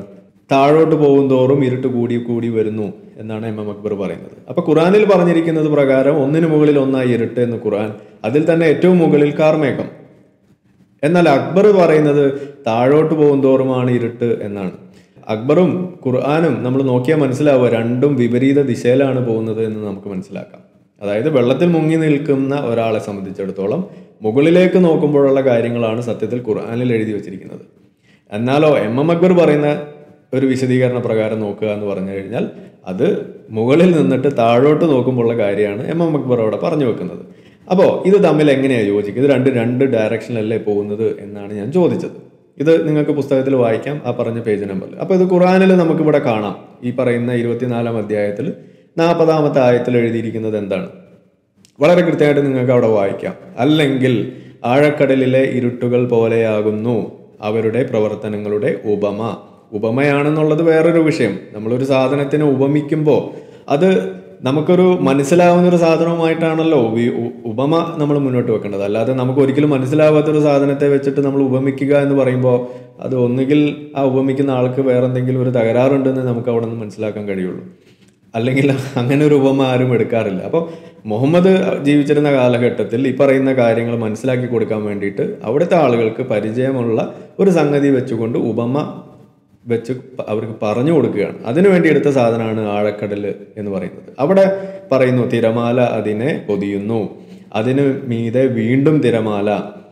താഴോട്ട് പോകും തോറും ഇരുട്ട് കൂടി കൂടി വരുന്നു എന്നാണ് എം എം അക്ബർ പറയുന്നത് അപ്പൊ ഖുറാനിൽ പറഞ്ഞിരിക്കുന്നത് പ്രകാരം ഒന്നിനു മുകളിൽ ഒന്നായി ഇരുട്ട് എന്ന് ഖുറാൻ അതിൽ തന്നെ ഏറ്റവും മുകളിൽ കാർമേഘം എന്നാൽ അക്ബർ പറയുന്നത് താഴോട്ട് പോകും തോറുമാണ് ഇരുട്ട് എന്നാണ് അക്ബറും ഖുർആാനും നമ്മൾ നോക്കിയാൽ മനസ്സിലാവുക രണ്ടും വിപരീത ദിശയിലാണ് പോകുന്നത് എന്ന് നമുക്ക് മനസ്സിലാക്കാം അതായത് വെള്ളത്തിൽ മുങ്ങി നിൽക്കുന്ന ഒരാളെ സംബന്ധിച്ചിടത്തോളം മുകളിലേക്ക് നോക്കുമ്പോഴുള്ള കാര്യങ്ങളാണ് സത്യത്തിൽ ഖുർആാനിൽ എഴുതി വച്ചിരിക്കുന്നത് എന്നാലോ എം എം അക്ബർ പറയുന്ന ഒരു വിശദീകരണ പ്രകാരം നോക്കുക എന്ന് പറഞ്ഞു കഴിഞ്ഞാൽ അത് മുകളിൽ നിന്നിട്ട് താഴോട്ട് നോക്കുമ്പോഴുള്ള കാര്യമാണ് എം എം അക്ബർ അവിടെ പറഞ്ഞു വെക്കുന്നത് അപ്പോൾ ഇത് തമ്മിൽ എങ്ങനെയാണ് യോജിക്കുക ഇത് രണ്ട് രണ്ട് ഡയറക്ഷനിലല്ലേ പോകുന്നത് എന്നാണ് ഞാൻ ചോദിച്ചത് ഇത് നിങ്ങൾക്ക് പുസ്തകത്തിൽ വായിക്കാം ആ പറഞ്ഞ പേജ് നമ്പറിൽ അപ്പോൾ ഇത് ഖുറാനിൽ നമുക്കിവിടെ കാണാം ഈ പറയുന്ന ഇരുപത്തിനാലാം അധ്യായത്തിൽ നാൽപ്പതാമത്തെ ആയത്തിൽ എഴുതിയിരിക്കുന്നത് എന്താണ് വളരെ കൃത്യമായിട്ട് നിങ്ങൾക്ക് അവിടെ വായിക്കാം അല്ലെങ്കിൽ ആഴക്കടലിലെ ഇരുട്ടുകൾ പോലെയാകുന്നു അവരുടെ പ്രവർത്തനങ്ങളുടെ ഉപമ ഉപമയാണെന്നുള്ളത് വേറൊരു വിഷയം നമ്മളൊരു സാധനത്തിനെ ഉപമിക്കുമ്പോൾ അത് നമുക്കൊരു മനസ്സിലാവുന്ന ഒരു സാധനവുമായിട്ടാണല്ലോ ഉപ- ഉ- ഉപമ നമ്മൾ മുന്നോട്ട് വെക്കേണ്ടത് അല്ലാതെ നമുക്ക് ഒരിക്കലും മനസ്സിലാവാത്തൊരു സാധനത്തെ വെച്ചിട്ട് നമ്മൾ ഉപമിക്കുക എന്ന് പറയുമ്പോൾ അത് ഒന്നുകിൽ ആ ഉപമിക്കുന്ന ആൾക്ക് വേറെ എന്തെങ്കിലും ഒരു തകരാറുണ്ടെന്ന് നമുക്ക് അവിടെ നിന്ന് മനസ്സിലാക്കാൻ കഴിയുള്ളൂ അല്ലെങ്കിൽ അങ്ങനെ ഒരു ഉപമ ആരും എടുക്കാറില്ല അപ്പോൾ മുഹമ്മദ് ജീവിച്ചിരുന്ന കാലഘട്ടത്തിൽ ഈ പറയുന്ന കാര്യങ്ങൾ മനസ്സിലാക്കി കൊടുക്കാൻ വേണ്ടിയിട്ട് അവിടുത്തെ ആളുകൾക്ക് പരിചയമുള്ള ഒരു സംഗതി വെച്ചുകൊണ്ട് ഉപമ വെച്ച് പ- അവർക്ക് പറഞ്ഞു കൊടുക്കുകയാണ് അതിനു വേണ്ടി എടുത്ത സാധനമാണ് ആഴക്കടൽ എന്ന് പറയുന്നത് അവിടെ പറയുന്നു തിരമാല അതിനെ പൊതിയുന്നു അതിന് മീതെ വീണ്ടും തിരമാല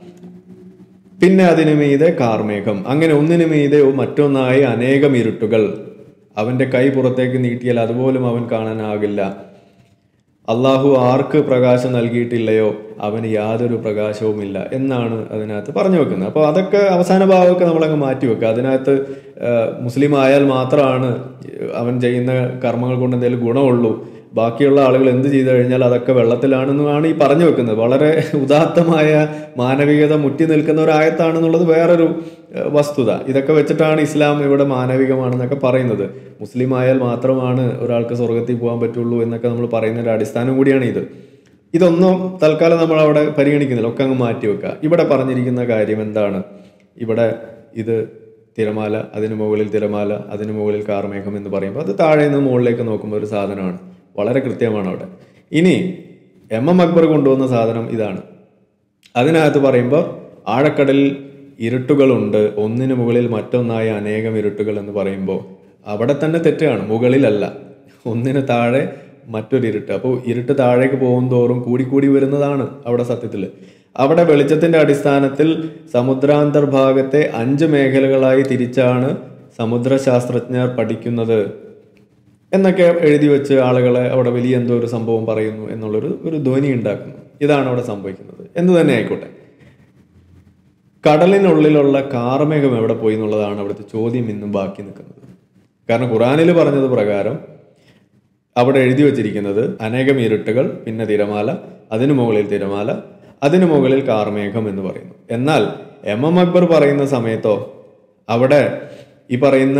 പിന്നെ അതിനു മീതെ കാർമേഘം അങ്ങനെ ഒന്നിനു മീതെ മറ്റൊന്നായി അനേകം ഇരുട്ടുകൾ അവന്റെ കൈ പുറത്തേക്ക് നീട്ടിയാൽ അതുപോലും അവൻ കാണാനാകില്ല അള്ളാഹു ആർക്ക് പ്രകാശം നൽകിയിട്ടില്ലയോ അവന് യാതൊരു പ്രകാശവുമില്ല എന്നാണ് അതിനകത്ത് പറഞ്ഞു വെക്കുന്നത് അപ്പോൾ അതൊക്കെ അവസാന ഭാഗമൊക്കെ നമ്മളങ്ങ് മാറ്റി വെക്കുക അതിനകത്ത് ആ, മുസ്ലിം ആയാൽ മാത്രമാണ് അവൻ ചെയ്യുന്ന കർമ്മങ്ങൾ കൊണ്ട് എന്തെങ്കിലും ഗുണമുള്ളൂ ബാക്കിയുള്ള ആളുകൾ എന്ത് ചെയ്തു കഴിഞ്ഞാൽ അതൊക്കെ വെള്ളത്തിലാണെന്നാണ് ഈ പറഞ്ഞു വെക്കുന്നത് വളരെ ഉദാത്തമായ മാനവികത മുറ്റി നിൽക്കുന്ന ഒരു ആയത്താണെന്നുള്ളത് വേറൊരു ഏഹ്, വസ്തുത ഇതൊക്കെ വെച്ചിട്ടാണ് ഇസ്ലാം ഇവിടെ മാനവികമാണെന്നൊക്കെ പറയുന്നത് മുസ്ലിം ആയാൽ മാത്രമാണ് ഒരാൾക്ക് സ്വർഗത്തിൽ പോകാൻ പറ്റുള്ളൂ എന്നൊക്കെ നമ്മൾ പറയുന്നതിന്റെ അടിസ്ഥാനം കൂടിയാണ് ഇത് ഇതൊന്നും തൽക്കാലം നമ്മൾ അവിടെ പരിഗണിക്കുന്നില്ല ഒക്കെ അങ്ങ് മാറ്റി വെക്കുക ഇവിടെ പറഞ്ഞിരിക്കുന്ന കാര്യം എന്താണ് ഇവിടെ ഇത് തിരമാല അതിന് മുകളിൽ തിരമാല അതിന് മുകളിൽ കാർമേഘം എന്ന് പറയുമ്പോൾ അത് താഴെ നിന്ന് മുകളിലേക്ക് നോക്കുമ്പോൾ ഒരു സാധനമാണ് വളരെ കൃത്യമാണ് അവിടെ ഇനി എം എം അക്ബർ കൊണ്ടുവന്ന സാധനം ഇതാണ് അതിനകത്ത് പറയുമ്പോൾ ആഴക്കടലിൽ ഇരുട്ടുകളുണ്ട് ഒന്നിന് മുകളിൽ മറ്റൊന്നായ അനേകം ഇരുട്ടുകൾ എന്ന് പറയുമ്പോൾ അവിടെ തന്നെ തെറ്റാണ് മുകളിലല്ല ഒന്നിന് താഴെ മറ്റൊരു ഇരുട്ട് അപ്പോൾ ഇരുട്ട് താഴേക്ക് പോകും തോറും കൂടിക്കൂടി വരുന്നതാണ് അവിടെ സത്യത്തിൽ അവിടെ വെളിച്ചത്തിന്റെ അടിസ്ഥാനത്തിൽ സമുദ്രാന്തർഭാഗത്തെ അഞ്ച് മേഖലകളായി തിരിച്ചാണ് സമുദ്രശാസ്ത്രജ്ഞർ പഠിക്കുന്നത് എന്നൊക്കെ എഴുതി വെച്ച് ആളുകളെ അവിടെ വലിയ എന്തോ ഒരു സംഭവം പറയുന്നു എന്നുള്ളൊരു ഒരു ധ്വനി ഉണ്ടാക്കുന്നു ഇതാണ് അവിടെ സംഭവിക്കുന്നത് എന്തു തന്നെ ആയിക്കോട്ടെ കടലിനുള്ളിലുള്ള കാർമേഘം എവിടെ പോയി എന്നുള്ളതാണ് അവിടുത്തെ ചോദ്യം ഇന്നും ബാക്കി നിൽക്കുന്നത് കാരണം ഖുറാനിൽ പറഞ്ഞത് പ്രകാരം അവിടെ എഴുതി വച്ചിരിക്കുന്നത് അനേകം ഇരുട്ടുകൾ പിന്നെ തിരമാല അതിനു മുകളിൽ തിരമാല അതിനു മുകളിൽ കാർമേഘം എന്ന് പറയുന്നു എന്നാൽ എം എം അക്ബർ പറയുന്ന സമയത്തോ അവിടെ ഈ പറയുന്ന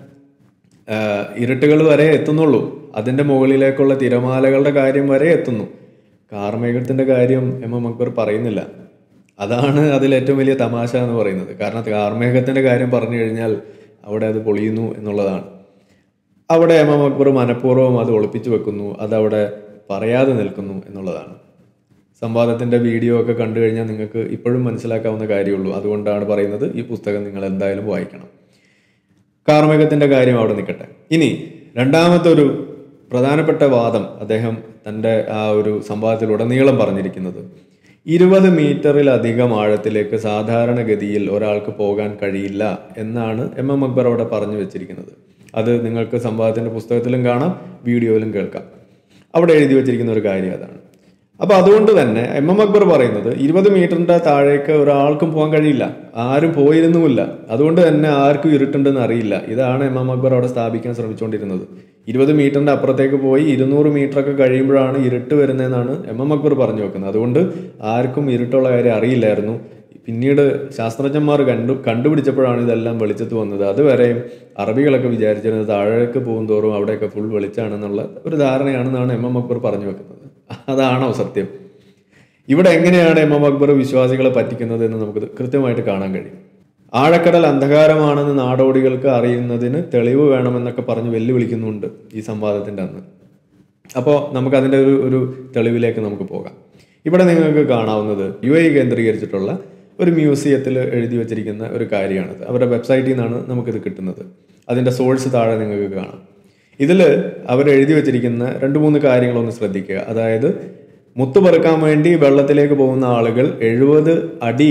ആഹ് ഇരുട്ടുകൾ വരെ എത്തുന്നുള്ളൂ അതിന്റെ മുകളിലേക്കുള്ള തിരമാലകളുടെ കാര്യം വരെ എത്തുന്നു കാർമേഘത്തിന്റെ കാര്യം എം എം അക്ബർ പറയുന്നില്ല അതാണ് അതിൽ ഏറ്റവും വലിയ തമാശ എന്ന് പറയുന്നത് കാരണം കാർമേഘത്തിന്റെ കാര്യം പറഞ്ഞു കഴിഞ്ഞാൽ അവിടെ അത് പൊളിയുന്നു എന്നുള്ളതാണ് അവിടെ എം എം അക്ബർ മനഃപൂർവ്വം അത് ഒളിപ്പിച്ചു വെക്കുന്നു അതവിടെ പറയാതെ നിൽക്കുന്നു എന്നുള്ളതാണ് സംവാദത്തിന്റെ വീഡിയോ ഒക്കെ കണ്ടു കഴിഞ്ഞാൽ നിങ്ങൾക്ക് ഇപ്പോഴും മനസ്സിലാക്കാവുന്ന കാര്യമുള്ളൂ അതുകൊണ്ടാണ് പറയുന്നത് ഈ പുസ്തകം നിങ്ങൾ എന്തായാലും വായിക്കണം കാർമികത്തിന്റെ കാര്യം അവിടെ നിൽക്കട്ടെ ഇനി രണ്ടാമത്തെ ഒരു പ്രധാനപ്പെട്ട വാദം അദ്ദേഹം തൻ്റെ ആ ഒരു സംവാദത്തിലുടനീളം പറഞ്ഞിരിക്കുന്നത് ഇരുപത് മീറ്ററിലധികം ആഴത്തിലേക്ക് സാധാരണഗതിയിൽ ഒരാൾക്ക് പോകാൻ കഴിയില്ല എന്നാണ് എം എം അക്ബർ അവിടെ പറഞ്ഞു വെച്ചിരിക്കുന്നത് അത് നിങ്ങൾക്ക് സംവാദത്തിന്റെ പുസ്തകത്തിലും കാണാം വീഡിയോയിലും കേൾക്കാം അവിടെ എഴുതി വെച്ചിരിക്കുന്ന ഒരു കാര്യം അതാണ് അപ്പൊ അതുകൊണ്ട് തന്നെ എം എം അക്ബർ പറയുന്നത് ഇരുപത് മീറ്ററിന്റെ താഴേക്ക് ഒരാൾക്കും പോകാൻ കഴിയില്ല ആരും പോയിരുന്നുമില്ല അതുകൊണ്ട് തന്നെ ആർക്കും ഇരുട്ടുണ്ടെന്ന് അറിയില്ല ഇതാണ് എം എം അക്ബർ അവിടെ സ്ഥാപിക്കാൻ ശ്രമിച്ചുകൊണ്ടിരുന്നത് ഇരുപത് മീറ്ററിന്റെ അപ്പുറത്തേക്ക് പോയി ഇരുന്നൂറ് മീറ്റർ ഒക്കെ കഴിയുമ്പോഴാണ് ഇരുട്ട് വരുന്നതെന്നാണ് എം എം അക്ബർ പറഞ്ഞു വെക്കുന്നത് അതുകൊണ്ട് ആർക്കും ഇരുട്ടുള്ള കാര്യം അറിയില്ലായിരുന്നു പിന്നീട് ശാസ്ത്രജ്ഞന്മാർ കണ്ടു കണ്ടുപിടിച്ചപ്പോഴാണ് ഇതെല്ലാം വെളിച്ചത്ത് വന്നത് അതുവരെയും അറബികളൊക്കെ വിചാരിച്ചിരുന്നത് താഴേക്ക് പോകും തോറും അവിടെയൊക്കെ ഫുൾ വെളിച്ചാണെന്നുള്ള ഒരു ധാരണയാണെന്നാണ് എം എം അക്ബർ പറഞ്ഞു വെക്കുന്നത് അതാണോ സത്യം ഇവിടെ എങ്ങനെയാണ് എം എം അക്ബർ വിശ്വാസികളെ പറ്റിക്കുന്നത് എന്ന് നമുക്ക് കൃത്യമായിട്ട് കാണാൻ കഴിയും ആഴക്കടൽ അന്ധകാരമാണെന്ന് നാടോടികൾക്ക് അറിയുന്നതിന് തെളിവ് വേണമെന്നൊക്കെ പറഞ്ഞ് വെല്ലുവിളിക്കുന്നുണ്ട് ഈ സംവാദത്തിൻ്റെ അന്ന് അപ്പോൾ നമുക്ക് അതിൻ്റെ ഒരു ഒരു തെളിവിലേക്ക് നമുക്ക് പോകാം ഇവിടെ നിങ്ങൾക്ക് കാണാവുന്നത് യു എ കേന്ദ്രീകരിച്ചിട്ടുള്ള ഒരു മ്യൂസിയത്തിൽ എഴുതി വച്ചിരിക്കുന്ന ഒരു കാര്യമാണിത് അവരുടെ വെബ്സൈറ്റിൽ നിന്നാണ് നമുക്കിത് കിട്ടുന്നത് അതിൻ്റെ സോഴ്സ് താഴെ നിങ്ങൾക്ക് കാണാം ഇതിൽ അവർ എഴുതി വച്ചിരിക്കുന്ന രണ്ട് മൂന്ന് കാര്യങ്ങളൊന്ന് ശ്രദ്ധിക്കുക അതായത് മുത്തു പെറുക്കാൻ വേണ്ടി വെള്ളത്തിലേക്ക് പോകുന്ന ആളുകൾ എഴുപത് അടി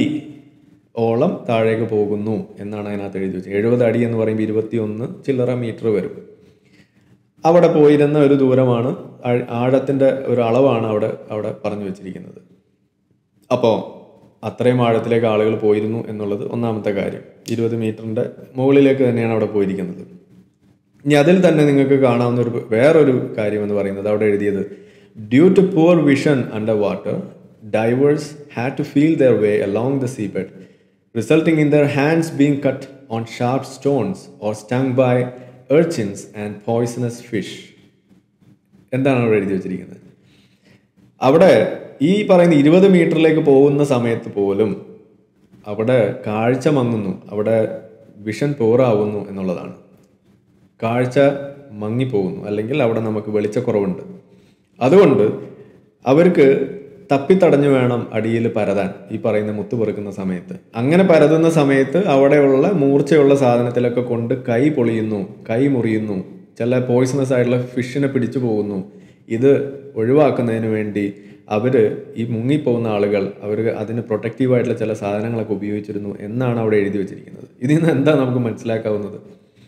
ഓളം താഴേക്ക് പോകുന്നു എന്നാണ് അതിനകത്ത് എഴുതി വെച്ചത് എഴുപത് അടി എന്ന് പറയുമ്പോൾ ഇരുപത്തി ഒന്ന് ചില്ലറ മീറ്റർ വരും അവിടെ പോയിരുന്ന ഒരു ദൂരമാണ് ആഴ്- ആഴത്തിന്റെ ഒരു അളവാണ് അവിടെ അവിടെ പറഞ്ഞു വെച്ചിരിക്കുന്നത് അപ്പോൾ അത്രയും ആഴത്തിലേക്ക് ആളുകൾ പോയിരുന്നു എന്നുള്ളത് ഒന്നാമത്തെ കാര്യം ഇരുപത് മീറ്ററിന്റെ മുകളിലേക്ക് തന്നെയാണ് അവിടെ പോയിരിക്കുന്നത് ഇനി അതിൽ തന്നെ നിങ്ങൾക്ക് കാണാവുന്ന ഒരു വേറൊരു കാര്യം എന്ന് പറയുന്നത് അവിടെ എഴുതിയത് due to poor vision under water divers had to feel their way along the sea bed resulting in their hands being cut on sharp stones or stung by urchins and poisonous fish എന്താണ് അവിടെ എഴുതി വെച്ചിരിക്കുന്നത് അവിടെ ഈ പറയുന്ന ഇരുപത് മീറ്ററിലേക്ക് പോകുന്ന സമയത്ത് പോലും അവിടെ കാഴ്ച മങ്ങുന്നു അവിടെ വിഷൻ പോറാവുന്നു എന്നുള്ളതാണ് കാഴ്ച മങ്ങിപ്പോകുന്നു അല്ലെങ്കിൽ അവിടെ നമുക്ക് വെളിച്ചക്കുറവുണ്ട് അതുകൊണ്ട് അവർക്ക് തപ്പിത്തടഞ്ഞു വേണം അടിയിൽ പരതാൻ ഈ പറയുന്ന മുത്ത് പെറുക്കുന്ന സമയത്ത് അങ്ങനെ പരതുന്ന സമയത്ത് അവിടെയുള്ള മൂർച്ചയുള്ള സാധനത്തിലൊക്കെ കൊണ്ട് കൈ പൊളിയുന്നു കൈ മുറിയുന്നു ചില പോയിസണസ് ആയിട്ടുള്ള ഫിഷിനെ പിടിച്ചു പോകുന്നു ഇത് ഒഴിവാക്കുന്നതിന് വേണ്ടി അവർ ഈ മുങ്ങിപ്പോകുന്ന ആളുകൾ അവർ അതിന് പ്രൊട്ടക്റ്റീവ് ആയിട്ടുള്ള ചില സാധനങ്ങളൊക്കെ ഉപയോഗിച്ചിരുന്നു എന്നാണ് അവിടെ എഴുതി വെച്ചിരിക്കുന്നത് ഇതിൽ നിന്ന് എന്താ നമുക്ക് മനസ്സിലാക്കാവുന്നത്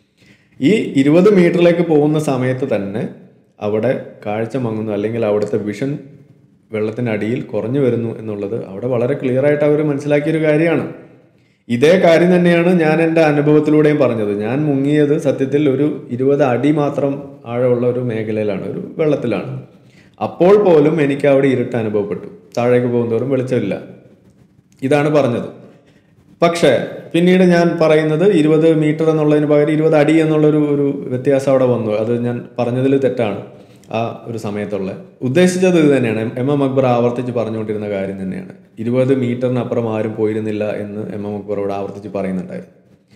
ഈ ഇരുപത് മീറ്ററിലേക്ക് പോകുന്ന സമയത്ത് തന്നെ അവിടെ കാഴ്ച മങ്ങുന്നു അല്ലെങ്കിൽ അവിടുത്തെ വിഷൻ വെള്ളത്തിനടിയിൽ കുറഞ്ഞു വരുന്നു എന്നുള്ളത് അവിടെ വളരെ ക്ലിയർ ആയിട്ട് അവർ മനസ്സിലാക്കിയൊരു കാര്യമാണ് ഇതേ കാര്യം തന്നെയാണ് ഞാൻ എൻ്റെ അനുഭവത്തിലൂടെയും പറഞ്ഞത് ഞാൻ മുങ്ങിയത് സത്യത്തിൽ ഒരു ഇരുപത് അടി മാത്രം ആഴമുള്ള ഒരു മേഖലയിലാണ് ഒരു വെള്ളത്തിലാണ് അപ്പോൾ പോലും എനിക്ക് അവിടെ ഇരുട്ട് അനുഭവപ്പെട്ടു താഴേക്ക് പോകുന്നതോറും വെളിച്ചമില്ല ഇതാണ് പറഞ്ഞത് പക്ഷേ പിന്നീട് ഞാൻ പറയുന്നത് ഇരുപത് മീറ്റർ എന്നുള്ളതിന് പകരം ഇരുപത് അടി എന്നുള്ളൊരു ഒരു വ്യത്യാസം അവിടെ വന്നു അത് ഞാൻ പറഞ്ഞതിൽ തെറ്റാണ് ആ ഒരു സമയത്തുള്ള ഉദ്ദേശിച്ചത് ഇത് തന്നെയാണ് എം എം അക്ബർ ആവർത്തിച്ച് പറഞ്ഞുകൊണ്ടിരുന്ന കാര്യം തന്നെയാണ് ഇരുപത് മീറ്ററിനപ്പുറം ആരും പോയിരുന്നില്ല എന്ന് എം എം അക്ബറോട് ആവർത്തിച്ച് പറയുന്നുണ്ടായിരുന്നു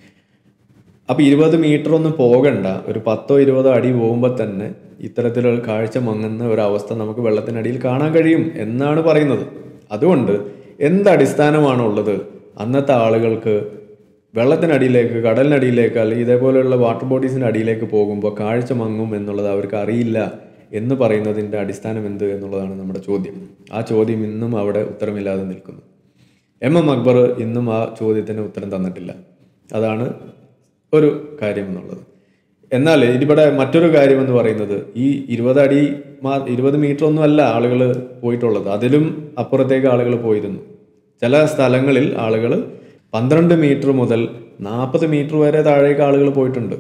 അപ്പൊ ഇരുപത് മീറ്റർ ഒന്നും പോകണ്ട ഒരു പത്തോ ഇരുപതോ അടി പോകുമ്പോൾ തന്നെ ഇത്തരത്തിലുള്ള കാഴ്ച മങ്ങുന്ന ഒരു അവസ്ഥ നമുക്ക് വെള്ളത്തിനടിയിൽ കാണാൻ കഴിയും എന്നാണ് പറയുന്നത് അതുകൊണ്ട് എന്ത് അടിസ്ഥാനമാണ് ഉള്ളത് അന്നത്തെ ആളുകൾക്ക് വെള്ളത്തിനടിയിലേക്ക് കടലിനടിയിലേക്ക് അല്ലെങ്കിൽ ഇതേപോലെയുള്ള വാട്ടർ ബോഡീസിന്റെ അടിയിലേക്ക് പോകുമ്പോൾ കാഴ്ച മങ്ങും എന്നുള്ളത് അവർക്ക് അറിയില്ല എന്ന് പറയുന്നതിന്റെ അടിസ്ഥാനം എന്ത് എന്നുള്ളതാണ് നമ്മുടെ ചോദ്യം ആ ചോദ്യം ഇന്നും അവിടെ ഉത്തരമില്ലാതെ നിൽക്കുന്നു എം എം അക്ബർ ഇന്നും ആ ചോദ്യത്തിന് ഉത്തരം തന്നിട്ടില്ല അതാണ് ഒരു കാര്യം എന്നുള്ളത് എന്നാൽ ഇവിടെ മറ്റൊരു കാര്യം എന്ന് പറയുന്നത് ഈ ഇരുപത് അടി മാ ഇരുപത് മീറ്റർ ഒന്നും അല്ല ആളുകൾ പോയിട്ടുള്ളത് അതിലും അപ്പുറത്തേക്ക് ആളുകൾ പോയിരുന്നു ചില സ്ഥലങ്ങളിൽ ആളുകൾ പന്ത്രണ്ട് മീറ്റർ മുതൽ നാൽപ്പത് മീറ്റർ വരെ താഴേക്ക് ആളുകൾ പോയിട്ടുണ്ട്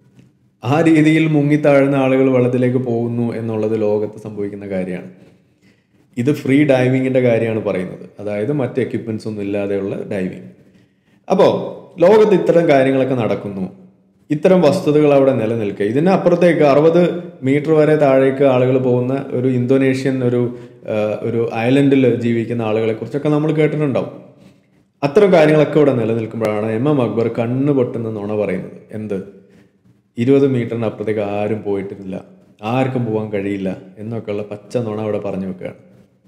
ആ രീതിയിൽ മുങ്ങിത്താഴുന്ന ആളുകൾ വെള്ളത്തിലേക്ക് പോകുന്നു എന്നുള്ളത് ലോകത്ത് സംഭവിക്കുന്ന കാര്യമാണ് ഇത് ഫ്രീ ഡൈവിങ്ങിന്റെ കാര്യമാണ് പറയുന്നത് അതായത് മറ്റ് എക്യുപ്മെന്റ്സ് ഒന്നും ഇല്ലാതെയുള്ള ഡൈവിങ് അപ്പോൾ ലോകത്ത് ഇത്തരം കാര്യങ്ങളൊക്കെ നടക്കുന്നു ഇത്തരം വസ്തുതകൾ അവിടെ നിലനിൽക്കുക ഇതിന് അപ്പുറത്തേക്ക് അറുപത് മീറ്റർ വരെ താഴേക്ക് ആളുകൾ പോകുന്ന ഒരു ഇന്തോനേഷ്യൻ ഒരു ആ, ഒരു ഐലൻഡിൽ ജീവിക്കുന്ന ആളുകളെ കുറിച്ചൊക്കെ നമ്മൾ കേട്ടിട്ടുണ്ടാവും അത്തരം കാര്യങ്ങളൊക്കെ ഇവിടെ നിലനിൽക്കുമ്പോഴാണ് എം എം അക്ബർ കണ്ണ് പൊട്ടുന്ന നുണ പറയുന്നത് എന്ത് ഇരുപത് മീറ്ററിന് അപ്പുറത്തേക്ക് ആരും പോയിട്ടില്ല ആർക്കും പോകാൻ കഴിയില്ല എന്നൊക്കെയുള്ള പച്ച നുണ അവിടെ പറഞ്ഞു വെക്കുകയാണ്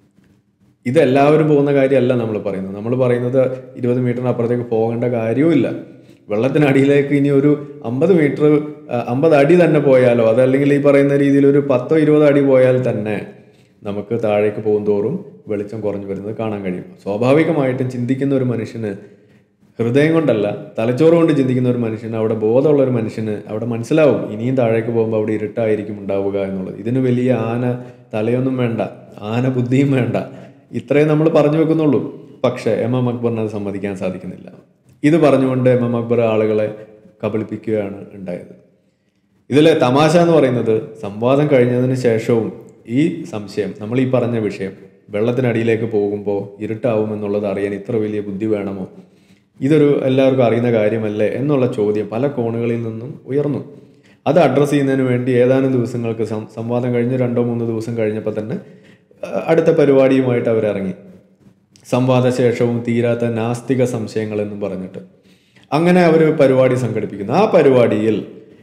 ഇത് എല്ലാവരും പോകുന്ന കാര്യമല്ല നമ്മൾ പറയുന്നത് നമ്മൾ പറയുന്നത് ഇരുപത് മീറ്ററിന് അപ്പുറത്തേക്ക് പോകേണ്ട കാര്യവുമില്ല വെള്ളത്തിനടിയിലേക്ക് ഇനി ഒരു അമ്പത് മീറ്റർ അമ്പത് അടി തന്നെ പോയാലോ അതല്ലെങ്കിൽ ഈ പറയുന്ന രീതിയിൽ ഒരു പത്തോ ഇരുപതോ അടി പോയാൽ തന്നെ നമുക്ക് താഴേക്ക് പോകുന്തോറും വെളിച്ചം കുറഞ്ഞു വരുന്നത് കാണാൻ കഴിയും സ്വാഭാവികമായിട്ടും ചിന്തിക്കുന്ന ഒരു മനുഷ്യന് ഹൃദയം കൊണ്ടല്ല തലച്ചോറ് കൊണ്ട് ചിന്തിക്കുന്ന ഒരു മനുഷ്യന് അവിടെ ബോധമുള്ള ഒരു മനുഷ്യന് അവിടെ മനസ്സിലാവും ഇനിയും താഴേക്ക് പോകുമ്പോൾ അവിടെ ഇരുട്ടായിരിക്കും ഉണ്ടാവുക എന്നുള്ളത് ഇതിന് വലിയ ആന തലയൊന്നും വേണ്ട ആന ബുദ്ധിയും വേണ്ട ഇത്രയും നമ്മൾ പറഞ്ഞു വെക്കുന്നുള്ളൂ പക്ഷേ എം എം അക്ബറിന് അത് സമ്മതിക്കാൻ സാധിക്കുന്നില്ല ഇത് പറഞ്ഞുകൊണ്ട് എം എം അക്ബർ ആളുകളെ കബളിപ്പിക്കുകയാണ് ഉണ്ടായത് ഇതിലെ തമാശ എന്ന് പറയുന്നത് സംവാദം കഴിഞ്ഞതിന് ശേഷവും ഈ സംശയം നമ്മൾ ഈ പറഞ്ഞ വിഷയം വെള്ളത്തിനടിയിലേക്ക് പോകുമ്പോൾ ഇരുട്ടാവും എന്നുള്ളത് അറിയാൻ ഇത്ര വലിയ ബുദ്ധി വേണമോ ഇതൊരു എല്ലാവർക്കും അറിയുന്ന കാര്യമല്ലേ എന്നുള്ള ചോദ്യം പല കോണുകളിൽ നിന്നും ഉയർന്നു അത് അഡ്രസ്സ് ചെയ്യുന്നതിന് വേണ്ടി ഏതാനും ദിവസങ്ങൾക്ക് സം- സംവാദം കഴിഞ്ഞ് രണ്ടോ മൂന്നോ ദിവസം കഴിഞ്ഞപ്പോൾ തന്നെ അഹ് അടുത്ത പരിപാടിയുമായിട്ട് അവരിറങ്ങി സംവാദശേഷവും തീരാത്ത നാസ്തിക സംശയങ്ങൾ എന്നും പറഞ്ഞിട്ട് അങ്ങനെ അവർ പരിപാടി സംഘടിപ്പിക്കുന്നു ആ പരിപാടിയിൽ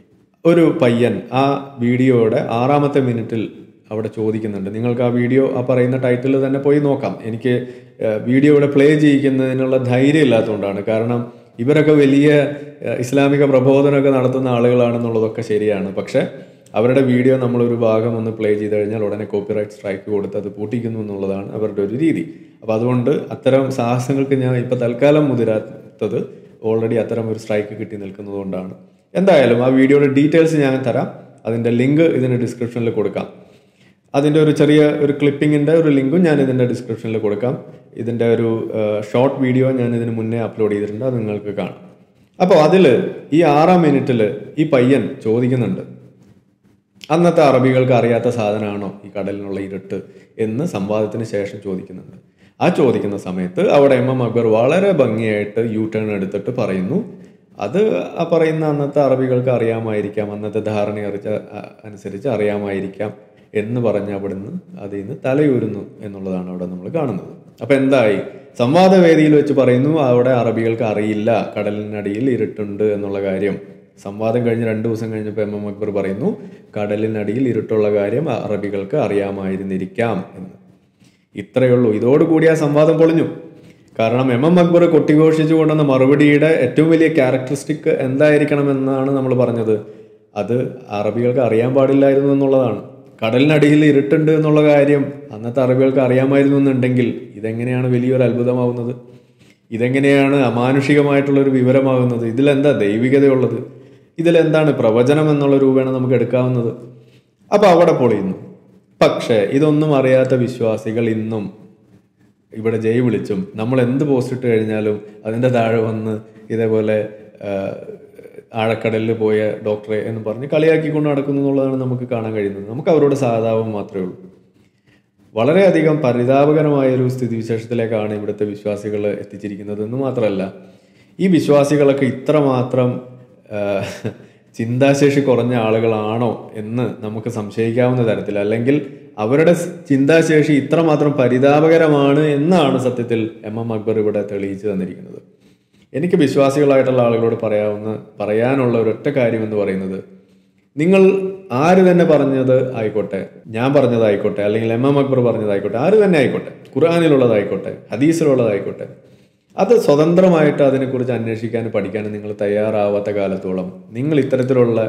ഒരു പയ്യൻ ആ വീഡിയോയുടെ ആറാമത്തെ മിനിറ്റിൽ അവിടെ ചോദിക്കുന്നുണ്ട് നിങ്ങൾക്ക് ആ വീഡിയോ ആ പറയുന്ന ടൈറ്റിൽ തന്നെ പോയി നോക്കാം എനിക്ക് ഏഹ്, വീഡിയോ ഇവിടെ പ്ലേ ചെയ്യിക്കുന്നതിനുള്ള ധൈര്യം ഇല്ലാത്തതുകൊണ്ടാണ് കാരണം ഇവരൊക്കെ വലിയ ഏഹ്, ഇസ്ലാമിക പ്രബോധനമൊക്കെ നടത്തുന്ന ആളുകളാണെന്നുള്ളതൊക്കെ ശരിയാണ് പക്ഷേ അവരുടെ വീഡിയോ നമ്മളൊരു ഭാഗം ഒന്ന് പ്ലേ ചെയ്ത് കഴിഞ്ഞാൽ ഉടനെ കോപ്പിറൈറ്റ് സ്ട്രൈക്ക് കൊടുത്ത് അത് പൂട്ടിക്കുന്നു എന്നുള്ളതാണ് അവരുടെ ഒരു രീതി അപ്പോൾ അതുകൊണ്ട് അത്തരം സാഹസങ്ങൾക്ക് ഞാൻ ഇപ്പോൾ തൽക്കാലം മുതിരാത്തത് ഓൾറെഡി അത്തരം ഒരു സ്ട്രൈക്ക് കിട്ടി നിൽക്കുന്നത് കൊണ്ടാണ് എന്തായാലും ആ വീഡിയോയുടെ ഡീറ്റെയിൽസ് ഞാൻ തരാം അതിൻ്റെ ലിങ്ക് ഇതിന് ഡിസ്ക്രിപ്ഷനിൽ കൊടുക്കാം അതിൻ്റെ ഒരു ചെറിയ ഒരു ക്ലിപ്പിങ്ങിൻ്റെ ഒരു ലിങ്കും ഞാൻ ഇതിൻ്റെ ഡിസ്ക്രിപ്ഷനിൽ കൊടുക്കാം ഇതിൻ്റെ ഒരു ഷോർട്ട് വീഡിയോ ഞാൻ ഇതിന് മുന്നേ അപ്ലോഡ് ചെയ്തിട്ടുണ്ട് അത് നിങ്ങൾക്ക് കാണാം അപ്പോൾ അതിൽ ഈ ആറാം മിനിറ്റിൽ ഈ പയ്യൻ ചോദിക്കുന്നുണ്ട് അന്നത്തെ അറബികൾക്ക് അറിയാത്ത സാധനമാണോ ഈ കടലിനുള്ള ഇരുട്ട് എന്ന് സംവാദത്തിന് ശേഷം ചോദിക്കുന്നുണ്ട് ആ ചോദിക്കുന്ന സമയത്ത് അവിടെ എം എം അക്ബർ വളരെ ഭംഗിയായിട്ട് യു ടേൺ എടുത്തിട്ട് പറയുന്നു അത് ആ പറയുന്ന അന്നത്തെ അറബികൾക്ക് അറിയാമായിരിക്കാം അന്നത്തെ ധാരണ അറിച്ച അ- അനുസരിച്ച് അറിയാമായിരിക്കാം എന്ന് പറഞ്ഞ് അവിടുന്ന് അതിൽ നിന്ന് തലയൂരുന്നു എന്നുള്ളതാണ് അവിടെ നമ്മൾ കാണുന്നത് അപ്പൊ എന്തായി സംവാദവേദിയിൽ വെച്ച് പറയുന്നു അവിടെ അറബികൾക്ക് അറിയില്ല കടലിനടിയിൽ ഇരുട്ടുണ്ട് എന്നുള്ള കാര്യം സംവാദം കഴിഞ്ഞ് രണ്ട് ദിവസം കഴിഞ്ഞപ്പോൾ എം എം അക്ബർ പറയുന്നു കടലിനടിയിൽ ഇരുട്ടുള്ള കാര്യം അറബികൾക്ക് അറിയാമായിരുന്നിരിക്കാം എന്ന് ഇത്രയേ ഉള്ളൂ ഇതോടുകൂടി ആ സംവാദം പൊളിഞ്ഞു കാരണം എം എം അക്ബർ കൊട്ടിഘോഷിച്ചു കൊണ്ടുവന്ന മറുപടിയുടെ ഏറ്റവും വലിയ ക്യാരക്ടറിസ്റ്റിക് എന്തായിരിക്കണമെന്നാണ് നമ്മൾ പറഞ്ഞത് അത് അറബികൾക്ക് അറിയാൻ പാടില്ലായിരുന്നു എന്നുള്ളതാണ് കടലിനടിയിൽ ഇരുട്ടുണ്ട് എന്നുള്ള കാര്യം അന്നത്തെ അറബികൾക്ക് അറിയാമായിരുന്നു എന്നുണ്ടെങ്കിൽ ഇതെങ്ങനെയാണ് വലിയൊരു അത്ഭുതമാവുന്നത് ഇതെങ്ങനെയാണ് അമാനുഷികമായിട്ടുള്ള ഒരു വിവരമാകുന്നത് ഇതിലെന്താ ദൈവികതയുള്ളത് ഇതിലെന്താണ് പ്രവചനം എന്നുള്ള രൂപേണ നമുക്ക് എടുക്കാവുന്നത് അപ്പൊ അവിടെ പൊളിയുന്നു പക്ഷേ ഇതൊന്നും അറിയാത്ത വിശ്വാസികൾ ഇന്നും ഇവിടെ ജയ് വിളിച്ചും നമ്മൾ എന്ത് പോസ്റ്റ് ഇട്ട് കഴിഞ്ഞാലും അതിൻ്റെ താഴെ വന്ന് ഇതേപോലെ ആ, ആഴക്കടലിൽ പോയ ഡോക്ടറെ എന്ന് പറഞ്ഞ് കളിയാക്കിക്കൊണ്ട് നടക്കുന്നു എന്നുള്ളതാണ് നമുക്ക് കാണാൻ കഴിയുന്നത് നമുക്ക് അവരോട് സഹതാപം മാത്രമേ ഉള്ളൂ വളരെയധികം പരിതാപകരമായ ഒരു സ്ഥിതിവിശേഷത്തിലേക്കാണ് ഇവിടുത്തെ വിശ്വാസികൾ എത്തിച്ചിരിക്കുന്നത് എന്ന് മാത്രമല്ല ഈ വിശ്വാസികളൊക്കെ ഇത്രമാത്രം ആ, ചിന്താശേഷി കുറഞ്ഞ ആളുകളാണോ എന്ന് നമുക്ക് സംശയിക്കാവുന്ന തരത്തിൽ അല്ലെങ്കിൽ അവരുടെ സ് ചിന്താശേഷി ഇത്രമാത്രം പരിതാപകരമാണ് എന്നാണ് സത്യത്തിൽ എം എം അക്ബർ ഇവിടെ തെളിയിച്ചു തന്നിരിക്കുന്നത് എനിക്ക് വിശ്വാസികളായിട്ടുള്ള ആളുകളോട് പറയാവുന്ന പറയാനുള്ള ഒരൊറ്റ കാര്യം എന്ന് പറയുന്നത് നിങ്ങൾ ആര് തന്നെ പറഞ്ഞത് ആയിക്കോട്ടെ ഞാൻ പറഞ്ഞതായിക്കോട്ടെ അല്ലെങ്കിൽ എം എം അക്ബർ പറഞ്ഞതായിക്കോട്ടെ ആര് തന്നെ ആയിക്കോട്ടെ ഖുർആാനിലുള്ളതായിക്കോട്ടെ ഹദീസിലുള്ളതായിക്കോട്ടെ അത് സ്വതന്ത്രമായിട്ട് അതിനെക്കുറിച്ച് അന്വേഷിക്കാൻ പഠിക്കാനും നിങ്ങൾ തയ്യാറാവാത്ത കാലത്തോളം നിങ്ങൾ ഇത്തരത്തിലുള്ള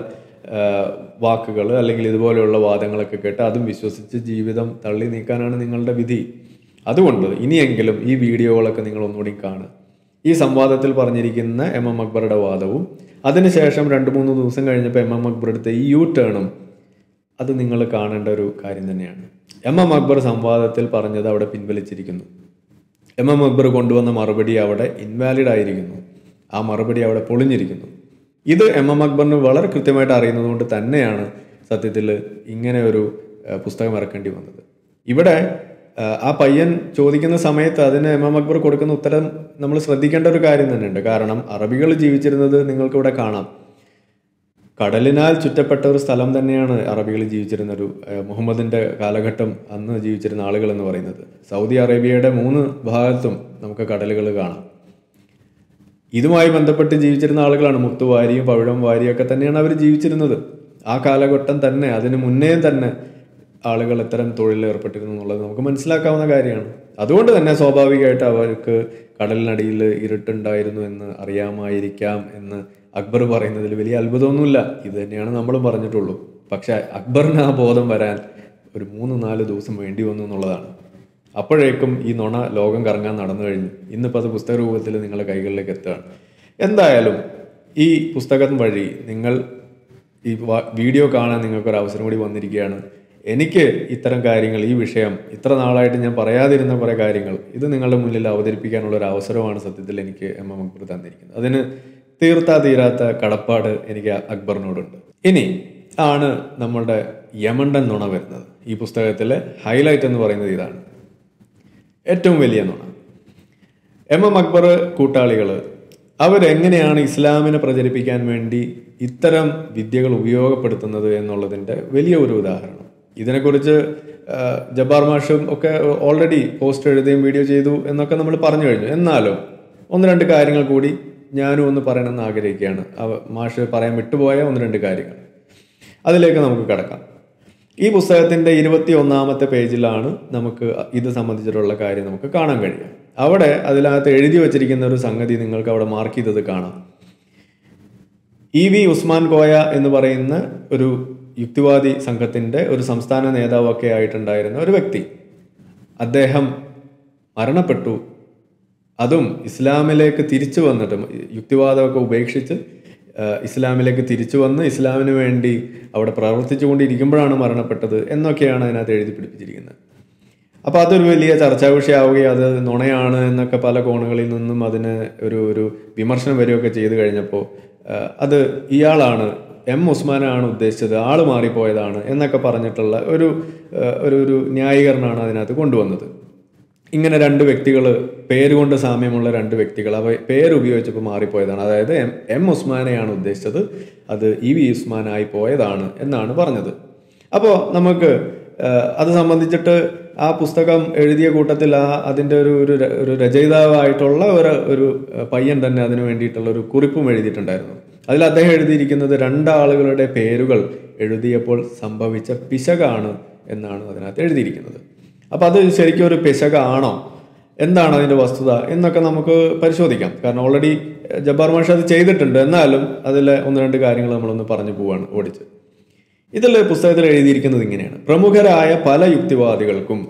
വാക്കുകൾ അല്ലെങ്കിൽ ഇതുപോലെയുള്ള വാദങ്ങളൊക്കെ കേട്ട് അതും വിശ്വസിച്ച് ജീവിതം തള്ളി നീക്കാനാണ് നിങ്ങളുടെ വിധി അതുകൊണ്ട് ഇനിയെങ്കിലും ഈ വീഡിയോകളൊക്കെ നിങ്ങൾ ഒന്നുകൂടി കാണുക ഈ സംവാദത്തിൽ പറഞ്ഞിരിക്കുന്ന എം എം അക്ബറുടെ വാദവും അതിനുശേഷം രണ്ട് മൂന്ന് ദിവസം കഴിഞ്ഞപ്പോൾ എം എം അക്ബർ എടുത്ത ഈ യു ടേണും അത് നിങ്ങൾ കാണേണ്ട ഒരു കാര്യം തന്നെയാണ് എം എം അക്ബർ സംവാദത്തിൽ പറഞ്ഞത് അവിടെ പിൻവലിച്ചിരിക്കുന്നു എം എം അക്ബർ കൊണ്ടുവന്ന മറുപടി അവിടെ ഇൻവാലിഡ് ആയിരിക്കുന്നു ആ മറുപടി അവിടെ പൊളിഞ്ഞിരിക്കുന്നു ഇത് എം എം അക്ബറിന് വളരെ കൃത്യമായിട്ട് അറിയുന്നത് കൊണ്ട് തന്നെയാണ് സത്യത്തിൽ ഇങ്ങനെ ഒരു ഏഹ്, പുസ്തകം ഇറക്കേണ്ടി വന്നത് ഇവിടെ ഏഹ്, ആ പയ്യൻ ചോദിക്കുന്ന സമയത്ത് അതിന് എം എം അക്ബർ കൊടുക്കുന്ന ഉത്തരം നമ്മൾ ശ്രദ്ധിക്കേണ്ട ഒരു കാര്യം തന്നെയുണ്ട് കാരണം അറബികൾ ജീവിച്ചിരുന്നത് നിങ്ങൾക്ക് ഇവിടെ കാണാം കടലിനാൽ ചുറ്റപ്പെട്ട ഒരു സ്ഥലം തന്നെയാണ് അറബികൾ ജീവിച്ചിരുന്ന ഒരു ഏഹ്, മുഹമ്മദിന്റെ കാലഘട്ടം അന്ന് ജീവിച്ചിരുന്ന ആളുകൾ എന്ന് പറയുന്നത് സൗദി അറേബ്യയുടെ മൂന്ന് ഭാഗത്തും നമുക്ക് കടലുകൾ കാണാം ഇതുമായി ബന്ധപ്പെട്ട് ജീവിച്ചിരുന്ന ആളുകളാണ് മുത്തുവാരിയും പവിഴം വാരിയും ഒക്കെ തന്നെയാണ് അവർ ജീവിച്ചിരുന്നത് ആ കാലഘട്ടം തന്നെ അതിന് മുന്നേ തന്നെ ആളുകൾ ഇത്തരം തൊഴിലിൽ ഏർപ്പെട്ടിരുന്നു എന്നുള്ളത് നമുക്ക് മനസ്സിലാക്കാവുന്ന കാര്യമാണ് അതുകൊണ്ട് തന്നെ സ്വാഭാവികമായിട്ട് അവർക്ക് കടലിനടിയിൽ ഇരുട്ടുണ്ടായിരുന്നു എന്ന് അറിയാമായിരിക്കാം എന്ന് അക്ബർ പറയുന്നതിൽ വലിയ അത്ഭുതമൊന്നുമില്ല ഇത് തന്നെയാണ് നമ്മളും പറഞ്ഞിട്ടുള്ളൂ പക്ഷെ അക്ബറിന് ആ ബോധം വരാൻ ഒരു മൂന്ന് നാല് ദിവസം വേണ്ടി വന്നു എന്നുള്ളതാണ് അപ്പോഴേക്കും ഈ നുണ ലോകം കറങ്ങാൻ നടന്നു കഴിഞ്ഞു ഇന്നിപ്പോൾ അത് പുസ്തക രൂപത്തിൽ നിങ്ങളുടെ കൈകളിലേക്ക് എത്തുകയാണ് എന്തായാലും ഈ പുസ്തകം വഴി നിങ്ങൾ ഈ വ- വീഡിയോ കാണാൻ നിങ്ങൾക്കൊരു അവസരം കൂടി വന്നിരിക്കുകയാണ് എനിക്ക് ഇത്തരം കാര്യങ്ങൾ ഈ വിഷയം ഇത്ര നാളായിട്ട് ഞാൻ പറയാതിരുന്ന കുറേ കാര്യങ്ങൾ ഇത് നിങ്ങളുടെ മുന്നിൽ അവതരിപ്പിക്കാനുള്ള ഒരു അവസരമാണ് സത്യത്തിൽ എനിക്ക് എം എം അക്ബർ തന്നിരിക്കുന്നത് അതിന് തീർത്താ തീരാത്ത കടപ്പാട് എനിക്ക് അക്ബറിനോടുണ്ട് ഇനി ആണ് നമ്മളുടെ യമണ്ടൻ നുണ വരുന്നത് ഈ പുസ്തകത്തിലെ ഹൈലൈറ്റ് എന്ന് പറയുന്നത് ഇതാണ് ഏറ്റവും വലിയ നുണ എം എം അക്ബർ കൂട്ടാളികൾ അവരെങ്ങനെയാണ് ഇസ്ലാമിനെ പ്രചരിപ്പിക്കാൻ വേണ്ടി ഇത്തരം വിദ്യകൾ ഉപയോഗപ്പെടുത്തുന്നത് എന്നുള്ളതിൻ്റെ വലിയ ഒരു ഉദാഹരണം ഇതിനെക്കുറിച്ച് ആ, ജബ്ബാർ മാഷും ഒക്കെ ഓൾറെഡി പോസ്റ്റ് എഴുതുകയും വീഡിയോ ചെയ്തു എന്നൊക്കെ നമ്മൾ പറഞ്ഞു കഴിഞ്ഞു എന്നാലും ഒന്ന് രണ്ട് കാര്യങ്ങൾ കൂടി ഞാനും ഒന്ന് പറയണമെന്ന് ആഗ്രഹിക്കുകയാണ് അവ- മാഷ് പറയാൻ വിട്ടുപോയ ഒന്ന് രണ്ട് കാര്യങ്ങൾ അതിലേക്ക് നമുക്ക് കടക്കാം ഈ പുസ്തകത്തിന്റെ ഇരുപത്തി ഒന്നാമത്തെ പേജിലാണ് നമുക്ക് ഇത് സംബന്ധിച്ചിട്ടുള്ള കാര്യം നമുക്ക് കാണാൻ കഴിയുക അവിടെ അതിനകത്ത് എഴുതി വച്ചിരിക്കുന്ന ഒരു സംഗതി നിങ്ങൾക്ക് അവിടെ മാർക്ക് ചെയ്തത് കാണാം ഇ വി ഉസ്മാൻ കോയ എന്ന് പറയുന്ന ഒരു യുക്തിവാദി സംഘത്തിന്റെ ഒരു സംസ്ഥാന നേതാവൊക്കെ ആയിട്ടുണ്ടായിരുന്ന ഒരു വ്യക്തി അദ്ദേഹം മരണപ്പെട്ടു അതും ഇസ്ലാമിലേക്ക് തിരിച്ചു വന്നിട്ട് യുക്തിവാദമൊക്കെ ഉപേക്ഷിച്ച് ആ, ഇസ്ലാമിലേക്ക് തിരിച്ചു വന്ന് ഇസ്ലാമിന് വേണ്ടി അവിടെ പ്രവർത്തിച്ചുകൊണ്ടിരിക്കുമ്പോഴാണ് മരണപ്പെട്ടത് എന്നൊക്കെയാണ് അതിനകത്ത് എഴുതി പിടിപ്പിച്ചിരിക്കുന്നത് അപ്പോൾ അതൊരു വലിയ ചർച്ചാ വിഷയമാവുകയും അത് നുണയാണ് എന്നൊക്കെ പല കോണുകളിൽ നിന്നും അതിന് ഒരു ഒരു വിമർശനം വരികയൊക്കെ ചെയ്തു കഴിഞ്ഞപ്പോൾ ആ, അത് ഇയാളാണ് എം ഉസ്മാനാണ് ഉദ്ദേശിച്ചത് ആള് മാറിപ്പോയതാണ് എന്നൊക്കെ പറഞ്ഞിട്ടുള്ള ഒരു ആ, ഒരു ഒരു ന്യായീകരണമാണ് അതിനകത്ത് കൊണ്ടുവന്നത് ഇങ്ങനെ രണ്ട് വ്യക്തികൾ പേരുകൊണ്ട് സാമ്യമുള്ള രണ്ട് വ്യക്തികൾ അവ പേര് ഉപയോഗിച്ചപ്പോൾ മാറിപ്പോയതാണ് അതായത് എം എം ഉസ്മാനെയാണ് ഉദ്ദേശിച്ചത് അത് ഇ വി ഉസ്മാനായി പോയതാണ് എന്നാണ് പറഞ്ഞത് അപ്പോൾ നമുക്ക് ആ, അത് സംബന്ധിച്ചിട്ട് ആ പുസ്തകം എഴുതിയ കൂട്ടത്തിൽ ആ അതിൻ്റെ ഒരു ഒരു ര- ഒരു രചയിതാവായിട്ടുള്ള ഒരു ഒരു പയ്യൻ തന്നെ അതിന് വേണ്ടിയിട്ടുള്ള ഒരു കുറിപ്പും എഴുതിയിട്ടുണ്ടായിരുന്നു അതിൽ അദ്ദേഹം എഴുതിയിരിക്കുന്നത് രണ്ടാളുകളുടെ പേരുകൾ എഴുതിയപ്പോൾ സംഭവിച്ച പിശകാണ് എന്നാണ് അതിനകത്ത് എഴുതിയിരിക്കുന്നത് അപ്പൊ അത് ശരിക്കും ഒരു പിശകാണോ എന്താണ് അതിന്റെ വസ്തുത എന്നൊക്കെ നമുക്ക് പരിശോധിക്കാം കാരണം ഓൾറെഡി ജബ്ബാർ മാഷ് അത് ചെയ്തിട്ടുണ്ട് എന്നാലും അതിലെ ഒന്ന് രണ്ട് കാര്യങ്ങൾ നമ്മളൊന്ന് പറഞ്ഞു പോവാണ് ഓടിച്ച് ഇതിൽ പുസ്തകത്തിൽ എഴുതിയിരിക്കുന്നത് ഇങ്ങനെയാണ് പ്രമുഖരായ പല യുക്തിവാദികൾക്കും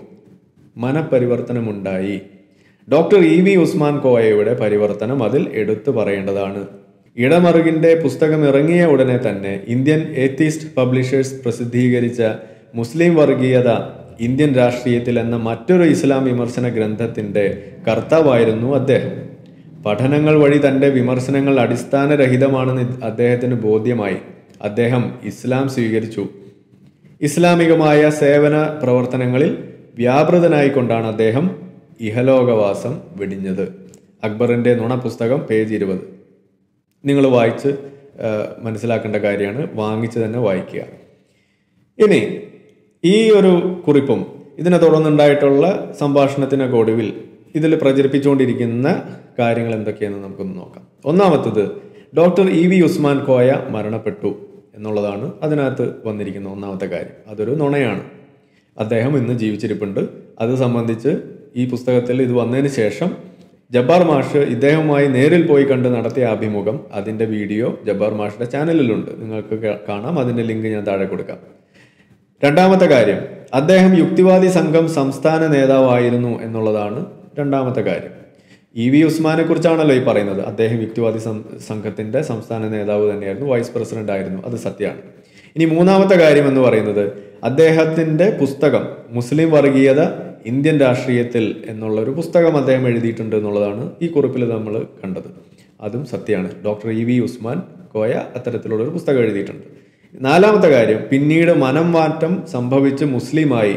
മനപരിവർത്തനമുണ്ടായി ഡോക്ടർ ഇ വി ഉസ്മാൻ കോയയുടെ പരിവർത്തനം അതിൽ എടുത്തു പറയേണ്ടതാണ് ഇടമറുകിന്റെ പുസ്തകം ഇറങ്ങിയ ഉടനെ തന്നെ ഇന്ത്യൻ ഏത്തിസ്റ്റ് പബ്ലിഷേഴ്സ് പ്രസിദ്ധീകരിച്ച മുസ്ലിം വർഗീയത ഇന്ത്യൻ രാഷ്ട്രീയത്തിൽ എന്ന മറ്റൊരു ഇസ്ലാം വിമർശന ഗ്രന്ഥത്തിന്റെ കർത്താവായിരുന്നു അദ്ദേഹം പഠനങ്ങൾ വഴി തന്റെ വിമർശനങ്ങൾ അടിസ്ഥാനരഹിതമാണെന്ന് അദ്ദേഹത്തിന് ബോധ്യമായി അദ്ദേഹം ഇസ്ലാം സ്വീകരിച്ചു ഇസ്ലാമികമായ സേവന പ്രവർത്തനങ്ങളിൽ വ്യാപൃതനായിക്കൊണ്ടാണ് അദ്ദേഹം ഇഹലോകവാസം വെടിഞ്ഞത് അക്ബറിന്റെ നുണ പുസ്തകം പേജ് ഇരുപത് നിങ്ങൾ വായിച്ച് ആ, മനസ്സിലാക്കേണ്ട കാര്യമാണ് വാങ്ങിച്ച് തന്നെ വായിക്കുക ഇനി ഈ ഒരു കുറിപ്പും ഇതിനെ തുടർന്നുണ്ടായിട്ടുള്ള സംഭാഷണത്തിനൊക്കെ ഒടുവിൽ ഇതിൽ പ്രചരിപ്പിച്ചുകൊണ്ടിരിക്കുന്ന കാര്യങ്ങൾ എന്തൊക്കെയെന്ന് നമുക്കൊന്ന് നോക്കാം ഒന്നാമത്തത് doctor E V Usman Koya മരണപ്പെട്ടു എന്നുള്ളതാണ് അതിനകത്ത് വന്നിരിക്കുന്ന ഒന്നാമത്തെ കാര്യം അതൊരു നുണയാണ് അദ്ദേഹം ഇന്ന് ജീവിച്ചിരിപ്പുണ്ട് അത് സംബന്ധിച്ച് ഈ പുസ്തകത്തിൽ ഇത് വന്നതിന് ശേഷം ജബ്ബാർ മാഷ് ഇദ്ദേഹവുമായി നേരിൽ പോയി കണ്ട് നടത്തിയ അഭിമുഖം അതിന്റെ വീഡിയോ ജബ്ബാർ മാഷിന്റെ ചാനലിലുണ്ട് നിങ്ങൾക്ക് കാ- കാണാം അതിന്റെ ലിങ്ക് ഞാൻ താഴെ കൊടുക്കാം രണ്ടാമത്തെ കാര്യം അദ്ദേഹം യുക്തിവാദി സംഘം സംസ്ഥാന നേതാവായിരുന്നു എന്നുള്ളതാണ് രണ്ടാമത്തെ കാര്യം ഇ വി ഉസ്മാനെ കുറിച്ചാണല്ലോ ഈ പറയുന്നത് അദ്ദേഹം യുക്തിവാദി സം- സംഘത്തിന്റെ സംസ്ഥാന നേതാവ് തന്നെയായിരുന്നു വൈസ് പ്രസിഡന്റ് ആയിരുന്നു അത് സത്യമാണ് ഇനി മൂന്നാമത്തെ കാര്യം എന്ന് പറയുന്നത് അദ്ദേഹത്തിന്റെ പുസ്തകം മുസ്ലിം വർഗീയത ഇന്ത്യൻ രാഷ്ട്രീയത്തിൽ എന്നുള്ള ഒരു പുസ്തകം അദ്ദേഹം എഴുതിയിട്ടുണ്ട് എന്നുള്ളതാണ് ഈ കുറിപ്പിൽ നമ്മൾ കണ്ടത് അതും സത്യമാണ് doctor E V Usman Koya അത്തരത്തിലുള്ള ഒരു പുസ്തകം എഴുതിയിട്ടുണ്ട് നാലാമത്തെ കാര്യം പിന്നീട് മനം മാറ്റം സംഭവിച്ച് മുസ്ലിമായി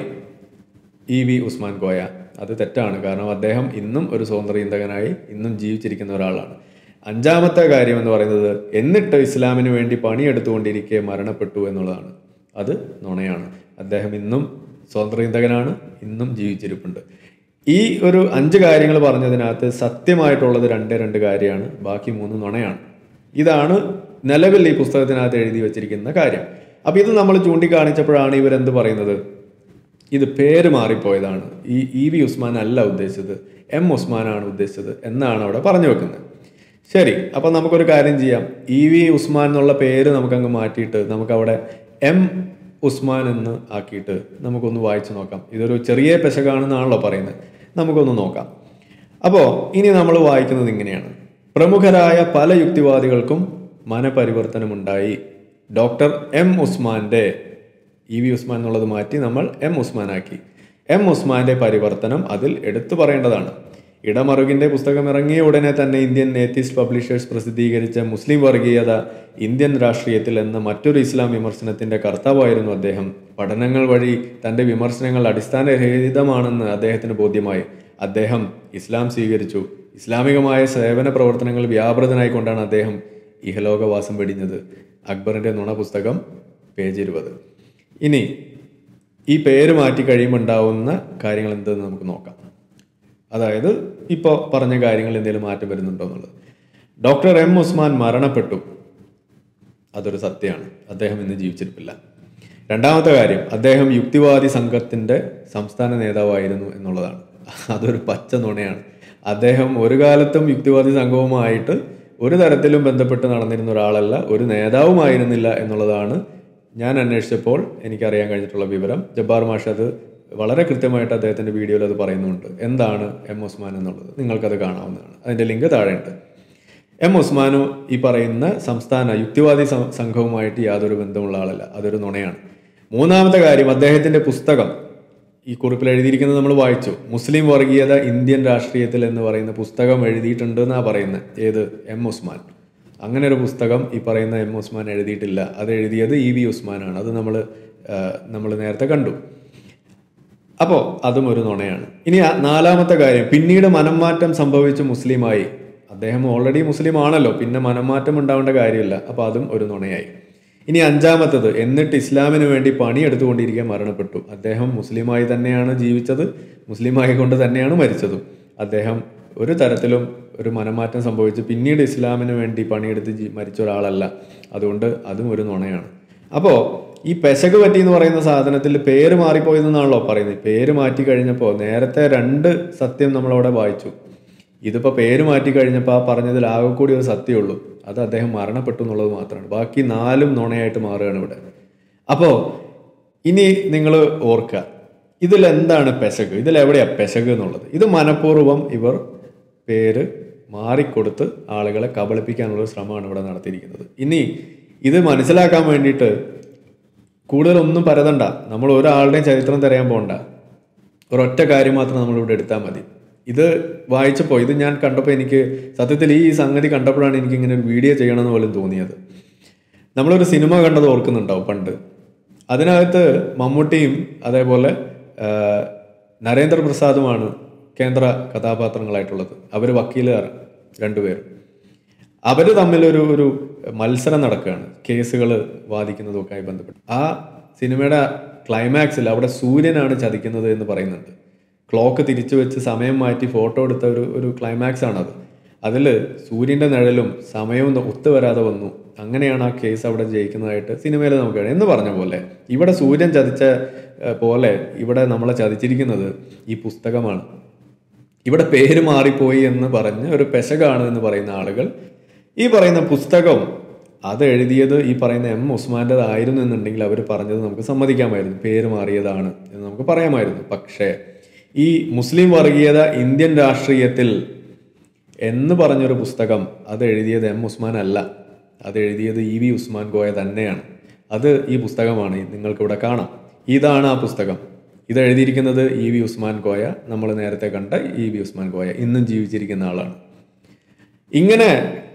ഇ വി ഉസ്മാൻ കോയ അത് തെറ്റാണ് കാരണം അദ്ദേഹം ഇന്നും ഒരു സ്വതന്ത്ര ചിന്തകനായി ഇന്നും ജീവിച്ചിരിക്കുന്ന ഒരാളാണ് അഞ്ചാമത്തെ കാര്യം എന്ന് പറയുന്നത് എന്നിട്ട് ഇസ്ലാമിന് വേണ്ടി പണിയെടുത്തുകൊണ്ടിരിക്കെ മരണപ്പെട്ടു എന്നുള്ളതാണ് അത് നുണയാണ് അദ്ദേഹം ഇന്നും സ്വതന്ത്ര ചിന്തകനാണ് ഇന്നും ജീവിച്ചിരിപ്പുണ്ട് ഈ ഒരു അഞ്ച് കാര്യങ്ങൾ പറഞ്ഞതിനകത്ത് സത്യമായിട്ടുള്ളത് രണ്ടേ രണ്ട് കാര്യമാണ് ബാക്കി മൂന്ന് നുണയാണ് ഇതാണ് നിലവിൽ ഈ പുസ്തകത്തിനകത്ത് എഴുതി വച്ചിരിക്കുന്ന കാര്യം അപ്പൊ ഇത് നമ്മൾ ചൂണ്ടിക്കാണിച്ചപ്പോഴാണ് ഇവരെന്ത് പറയുന്നത് ഇത് പേര് മാറിപ്പോയതാണ് ഈ ഇ വി ഉസ്മാൻ അല്ല ഉദ്ദേശിച്ചത് എം ഉസ്മാനാണ് ഉദ്ദേശിച്ചത് എന്നാണ് അവിടെ പറഞ്ഞു വെക്കുന്നത് ശരി അപ്പൊ നമുക്കൊരു കാര്യം ചെയ്യാം ഇ വി ഉസ്മാൻ എന്നുള്ള പേര് നമുക്കങ്ങ് മാറ്റിയിട്ട് നമുക്കവിടെ എം ഉസ്മാൻ എന്ന് ആക്കിയിട്ട് നമുക്കൊന്ന് വായിച്ചു നോക്കാം ഇതൊരു ചെറിയ പെശകാണെന്നാണല്ലോ പറയുന്നത് നമുക്കൊന്ന് നോക്കാം അപ്പോൾ ഇനി നമ്മൾ വായിക്കുന്നത് ഇങ്ങനെയാണ് പ്രമുഖരായ പല യുക്തിവാദികൾക്കും മനപരിവർത്തനമുണ്ടായി ഡോക്ടർ എം ഉസ്മാന്റെ ഇ വി ഉസ്മാൻ എന്നുള്ളത് മാറ്റി നമ്മൾ എം ഉസ്മാനാക്കി എം ഉസ്മാന്റെ പരിവർത്തനം അതിൽ എടുത്തു പറയേണ്ടതാണ് ഇടമറുകിന്റെ പുസ്തകം ഇറങ്ങിയ ഉടനെ തന്നെ ഇന്ത്യൻ നേത്തിസ്റ്റ് പബ്ലിഷേഴ്സ് പ്രസിദ്ധീകരിച്ച മുസ്ലിം വർഗീയത ഇന്ത്യൻ രാഷ്ട്രീയത്തിൽ എന്ന മറ്റൊരു ഇസ്ലാം വിമർശനത്തിന്റെ കർത്താവായിരുന്നു അദ്ദേഹം പഠനങ്ങൾ വഴി തന്റെ വിമർശനങ്ങൾ അടിസ്ഥാനരഹിതമാണെന്ന് അദ്ദേഹത്തിന് ബോധ്യമായി അദ്ദേഹം ഇസ്ലാം സ്വീകരിച്ചു ഇസ്ലാമികമായ സേവന പ്രവർത്തനങ്ങൾ വ്യാപൃതനായിക്കൊണ്ടാണ് അദ്ദേഹം ഇഹലോകവാസം വെടിഞ്ഞത് അക്ബറിന്റെ നുണ പുസ്തകം പേജ് ഇരുപത് ഇനി ഈ പേര് മാറ്റി കഴിയുമ്പോൾ ഉണ്ടാവുന്ന കാര്യങ്ങൾ എന്തെന്ന് നമുക്ക് നോക്കാം അതായത് ഇപ്പോൾ പറഞ്ഞ കാര്യങ്ങൾ എന്തെങ്കിലും മാറ്റം വരുന്നുണ്ടോ എന്നുള്ളത് ഡോക്ടർ എം ഉസ്മാൻ മരണപ്പെട്ടു അതൊരു സത്യമാണ് അദ്ദേഹം ഇന്ന് ജീവിച്ചിരിപ്പില്ല രണ്ടാമത്തെ കാര്യം അദ്ദേഹം യുക്തിവാദി സംഘത്തിന്റെ സംസ്ഥാന നേതാവായിരുന്നു എന്നുള്ളതാണ് അതൊരു പച്ച നുണയാണ് അദ്ദേഹം ഒരു കാലത്തും യുക്തിവാദി സംഘവുമായിട്ട് ഒരു തരത്തിലും ബന്ധപ്പെട്ട് നടന്നിരുന്ന ഒരാളല്ല ഒരു നേതാവുമായിരുന്നില്ല എന്നുള്ളതാണ് ഞാൻ അന്വേഷിച്ചപ്പോൾ എനിക്കറിയാൻ കഴിഞ്ഞിട്ടുള്ള വിവരം ജബ്ബാർ മാഷ് അത് വളരെ കൃത്യമായിട്ട് അദ്ദേഹത്തിന്റെ വീഡിയോയിൽ അത് പറയുന്നുണ്ട് എന്താണ് എം ഉസ്മാൻ എന്നുള്ളത് നിങ്ങൾക്കത് കാണാവുന്നതാണ് അതിന്റെ ലിങ്ക് താഴെയുണ്ട് എം ഉസ്മാനു ഈ പറയുന്ന സംസ്ഥാന യുക്തിവാദി സം- സംഘവുമായിട്ട് യാതൊരു ബന്ധമുള്ള ആളല്ല അതൊരു നുണയാണ് മൂന്നാമത്തെ കാര്യം അദ്ദേഹത്തിന്റെ പുസ്തകം ഈ കുറിപ്പിൽ എഴുതിയിരിക്കുന്നത് നമ്മൾ വായിച്ചു മുസ്ലിം വർഗീയത ഇന്ത്യൻ രാഷ്ട്രീയത്തിൽ എന്ന് പറയുന്ന പുസ്തകം എഴുതിയിട്ടുണ്ട് എന്നാ പറയുന്നത് ഏത് എം ഉസ്മാൻ അങ്ങനെ ഒരു പുസ്തകം ഈ പറയുന്ന എം ഉസ്മാൻ എഴുതിയിട്ടില്ല അത് എഴുതിയത് ഇ വി ഉസ്മാനാണ് അത് നമ്മൾ നമ്മൾ നേരത്തെ കണ്ടു അപ്പോൾ അതും ഒരു നുണയാണ് ഇനി ആ നാലാമത്തെ കാര്യം പിന്നീട് മനംമാറ്റം സംഭവിച്ച് മുസ്ലിമായി അദ്ദേഹം ഓൾറെഡി മുസ്ലിം ആണല്ലോ പിന്നെ മനംമാറ്റം ഉണ്ടാവേണ്ട കാര്യമില്ല അപ്പോൾ അതും ഒരു നുണയായി ഇനി അഞ്ചാമത്തത് എന്നിട്ട് ഇസ്ലാമിന് വേണ്ടി പണിയെടുത്തുകൊണ്ടിരിക്കാൻ മരണപ്പെട്ടു അദ്ദേഹം മുസ്ലിമായി തന്നെയാണ് ജീവിച്ചത് മുസ്ലിമായി കൊണ്ട് തന്നെയാണ് മരിച്ചതും അദ്ദേഹം ഒരു തരത്തിലും ഒരു മനംമാറ്റം സംഭവിച്ച് പിന്നീട് ഇസ്ലാമിന് വേണ്ടി പണിയെടുത്ത് ജീ- മരിച്ച ഒരാളല്ല അതുകൊണ്ട് അതും ഒരു നുണയാണ് അപ്പോൾ ഈ പെശക് പറ്റി എന്ന് പറയുന്ന സാധനത്തിൽ പേര് മാറിപ്പോയെന്നാണല്ലോ പറയുന്നത് പേര് മാറ്റി കഴിഞ്ഞപ്പോൾ നേരത്തെ രണ്ട് സത്യം നമ്മളവിടെ വായിച്ചു ഇതിപ്പോൾ പേര് മാറ്റി കഴിഞ്ഞപ്പോൾ ആ പറഞ്ഞതിൽ ആകെ കൂടി ഒരു സത്യമുള്ളൂ അത് അദ്ദേഹം മരണപ്പെട്ടു എന്നുള്ളത് മാത്രമാണ് ബാക്കി നാലും നുണയായിട്ട് മാറുകയാണ് ഇവിടെ അപ്പോൾ ഇനി നിങ്ങൾ ഓർക്കുക ഇതിൽ എന്താണ് പെശക് ഇതിൽ എവിടെയാ പെശക് എന്നുള്ളത് ഇത് മനഃപൂർവ്വം ഇവർ പേര് മാറിക്കൊടുത്ത് ആളുകളെ കബളിപ്പിക്കാനുള്ള ഒരു ശ്രമമാണ് ഇവിടെ നടത്തിയിരിക്കുന്നത് ഇനി ഇത് മനസ്സിലാക്കാൻ വേണ്ടിയിട്ട് കൂടുതലൊന്നും പരതണ്ട നമ്മൾ ഒരാളുടെയും ചരിത്രം തിരയാൻ പോകണ്ട ഒരൊറ്റ കാര്യം മാത്രം നമ്മളിവിടെ എടുത്താൽ മതി ഇത് വായിച്ചപ്പോൾ ഇത് ഞാൻ കണ്ടപ്പോൾ എനിക്ക് സത്യത്തിൽ ഈ സംഗതി കണ്ടപ്പോഴാണ് എനിക്ക് ഇങ്ങനെ ഒരു വീഡിയോ ചെയ്യണമെന്ന് പോലും തോന്നിയത് നമ്മളൊരു സിനിമ കണ്ടത് ഓർക്കുന്നുണ്ടാവും പണ്ട് അതിനകത്ത് മമ്മൂട്ടിയും അതേപോലെ ആ, നരേന്ദ്രപ്രസാദുമാണ് കേന്ദ്ര കഥാപാത്രങ്ങളായിട്ടുള്ളത് അവർ വക്കീലുകാർ രണ്ടുപേരും അവർ തമ്മിലൊരു ഒരു മത്സരം നടക്കുകയാണ് കേസുകൾ വാദിക്കുന്നതൊക്കെയായി ബന്ധപ്പെട്ട് ആ സിനിമയുടെ ക്ലൈമാക്സിൽ അവിടെ സൂര്യനാണ് ചതിക്കുന്നത് എന്ന് പറയുന്നുണ്ട് ക്ലോക്ക് തിരിച്ചു വെച്ച് സമയം മാറ്റി ഫോട്ടോ എടുത്ത ഒരു ഒരു ക്ലൈമാക്സ് ആണത് അതിൽ സൂര്യൻ്റെ നിഴലും സമയവും ഒത്തു വരാതെ വന്നു അങ്ങനെയാണ് ആ കേസ് അവിടെ ജയിക്കുന്നതായിട്ട് സിനിമയിൽ നമുക്ക് കാണാം. എന്ന് പറഞ്ഞ പോലെ ഇവിടെ സൂര്യൻ ചതിച്ച ഏഹ്, പോലെ ഇവിടെ നമ്മളെ ചതിച്ചിരിക്കുന്നത് ഈ പുസ്തകമാണ് ഇവിടെ പേര് മാറിപ്പോയി എന്ന് പറഞ്ഞ് ഒരു പെശകാണ് എന്ന് പറയുന്ന ആളുകൾ ഈ പറയുന്ന പുസ്തകം അത് എഴുതിയത് ഈ പറയുന്ന എം ഉസ്മാൻ്റെതായിരുന്നു എന്നുണ്ടെങ്കിൽ അവർ പറഞ്ഞത് നമുക്ക് സമ്മതിക്കാമായിരുന്നു പേര് മാറിയതാണ് എന്ന് നമുക്ക് പറയാമായിരുന്നു പക്ഷേ ഈ മുസ്ലിം വർഗീയത ഇന്ത്യൻ രാഷ്ട്രീയത്തിൽ എന്ന് പറഞ്ഞൊരു പുസ്തകം അത് എഴുതിയത് എം ഉസ്മാൻ അല്ല അത് എഴുതിയത് ഇ വി ഉസ്മാൻ ഗോയ തന്നെയാണ് അത് ഈ പുസ്തകമാണ് നിങ്ങൾക്കിവിടെ കാണാം ഇതാണ് ആ പുസ്തകം ഇത് എഴുതിയിരിക്കുന്നത് ഇ വി ഉസ്മാൻ ഗോയ നമ്മൾ നേരത്തെ കണ്ട ഇ വി ഉസ്മാൻ ഗോയ ഇന്നും ജീവിച്ചിരിക്കുന്ന ആളാണ് ഇങ്ങനെ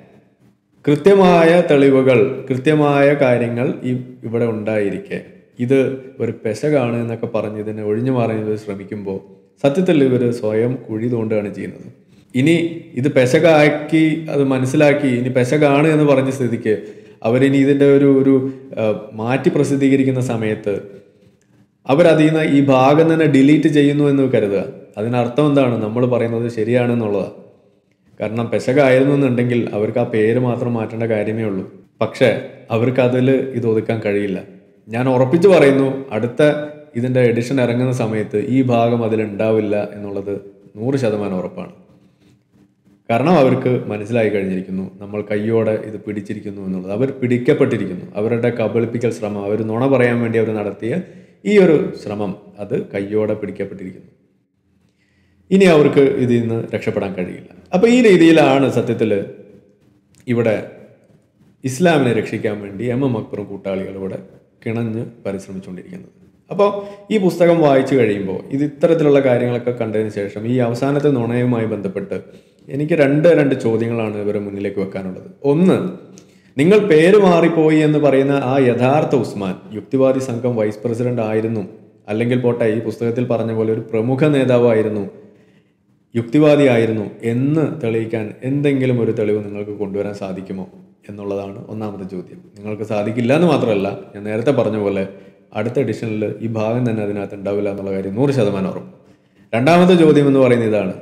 കൃത്യമായ തെളിവുകൾ കൃത്യമായ കാര്യങ്ങൾ ഈ ഇവിടെ ഉണ്ടായിരിക്കെ ഇത് ഒരു പെശകാണ് എന്നൊക്കെ പറഞ്ഞ് ഇതിനെ ഒഴിഞ്ഞു മാറാൻ ഇവർ ശ്രമിക്കുമ്പോൾ സത്യത്തിൽ ഇവർ സ്വയം കുഴി തോണ്ടുകയാണ് ചെയ്യുന്നത് ഇനി ഇത് പെശകാക്കി അത് മനസ്സിലാക്കി ഇനി പെശകാണ് എന്ന് പറഞ്ഞ സ്ഥിതിക്ക് അവരിനി ഇതിൻ്റെ ഒരു ഒരു ആ, മാറ്റി പ്രസിദ്ധീകരിക്കുന്ന സമയത്ത് അവരതിൽ നിന്ന് ഈ ഭാഗം തന്നെ ഡിലീറ്റ് ചെയ്യുന്നു എന്ന് കരുതുക അതിനർത്ഥം എന്താണ് നമ്മൾ പറയുന്നത് ശരിയാണെന്നുള്ളതാണ് കാരണം പെശകായിരുന്നു എന്നുണ്ടെങ്കിൽ അവർക്ക് ആ പേര് മാത്രം മാറ്റേണ്ട കാര്യമേ ഉള്ളൂ പക്ഷേ അവർക്ക് അതിൽ ഇത് ഒതുക്കാൻ കഴിയില്ല ഞാൻ ഉറപ്പിച്ചു പറയുന്നു അടുത്ത ഇതിൻ്റെ എഡിഷൻ ഇറങ്ങുന്ന സമയത്ത് ഈ ഭാഗം അതിലുണ്ടാവില്ല എന്നുള്ളത് നൂറ് ശതമാനം ഉറപ്പാണ് കാരണം അവർക്ക് മനസ്സിലായി കഴിഞ്ഞിരിക്കുന്നു നമ്മൾ കയ്യോടെ ഇത് പിടിച്ചിരിക്കുന്നു എന്നുള്ളത് അവർ പിടിക്കപ്പെട്ടിരിക്കുന്നു അവരുടെ കബളിപ്പിക്കൽ ശ്രമം അവർ നുണ പറയാൻ വേണ്ടി അവർ നടത്തിയ ഈ ഒരു ശ്രമം അത് കയ്യോടെ പിടിക്കപ്പെട്ടിരിക്കുന്നു ഇനി അവർക്ക് ഇതിൽ നിന്ന് രക്ഷപ്പെടാൻ കഴിയില്ല അപ്പൊ ഈ രീതിയിലാണ് സത്യത്തിൽ ഇവിടെ ഇസ്ലാമിനെ രക്ഷിക്കാൻ വേണ്ടി എം എം അക്ബറും കൂട്ടാളികളും ഇവിടെ കിണഞ്ഞ് പരിശ്രമിച്ചുകൊണ്ടിരിക്കുന്നത് അപ്പോൾ ഈ പുസ്തകം വായിച്ചു കഴിയുമ്പോൾ ഇത് ഇത്തരത്തിലുള്ള കാര്യങ്ങളൊക്കെ കണ്ടതിന് ശേഷം ഈ അവസാനത്തെ നുണയുമായി ബന്ധപ്പെട്ട് എനിക്ക് രണ്ട് രണ്ട് ചോദ്യങ്ങളാണ് ഇവരെ മുന്നിലേക്ക് വെക്കാനുള്ളത് ഒന്ന് നിങ്ങൾ പേര് മാറിപ്പോയി എന്ന് പറയുന്ന ആ യഥാർത്ഥ ഉസ്മാൻ യുക്തിവാദി സംഘം വൈസ് പ്രസിഡന്റ് ആയിരുന്നു അല്ലെങ്കിൽ പോട്ടെ ഈ പുസ്തകത്തിൽ പറഞ്ഞ പോലെ ഒരു പ്രമുഖ നേതാവായിരുന്നു യുക്തിവാദിയായിരുന്നു എന്ന് തെളിയിക്കാൻ എന്തെങ്കിലും ഒരു തെളിവ് നിങ്ങൾക്ക് കൊണ്ടുവരാൻ സാധിക്കുമോ എന്നുള്ളതാണ് ഒന്നാമത്തെ ചോദ്യം നിങ്ങൾക്ക് സാധിക്കില്ല എന്ന് മാത്രമല്ല ഞാൻ നേരത്തെ പറഞ്ഞ പോലെ അടുത്ത എഡിഷനിൽ ഈ ഭാഗം തന്നെ അതിനകത്ത് ഉണ്ടാവില്ല എന്നുള്ള കാര്യം നൂറ് ശതമാനം ഉറപ്പ് രണ്ടാമത്തെ ചോദ്യം എന്ന് പറയുന്നത് ഇതാണ്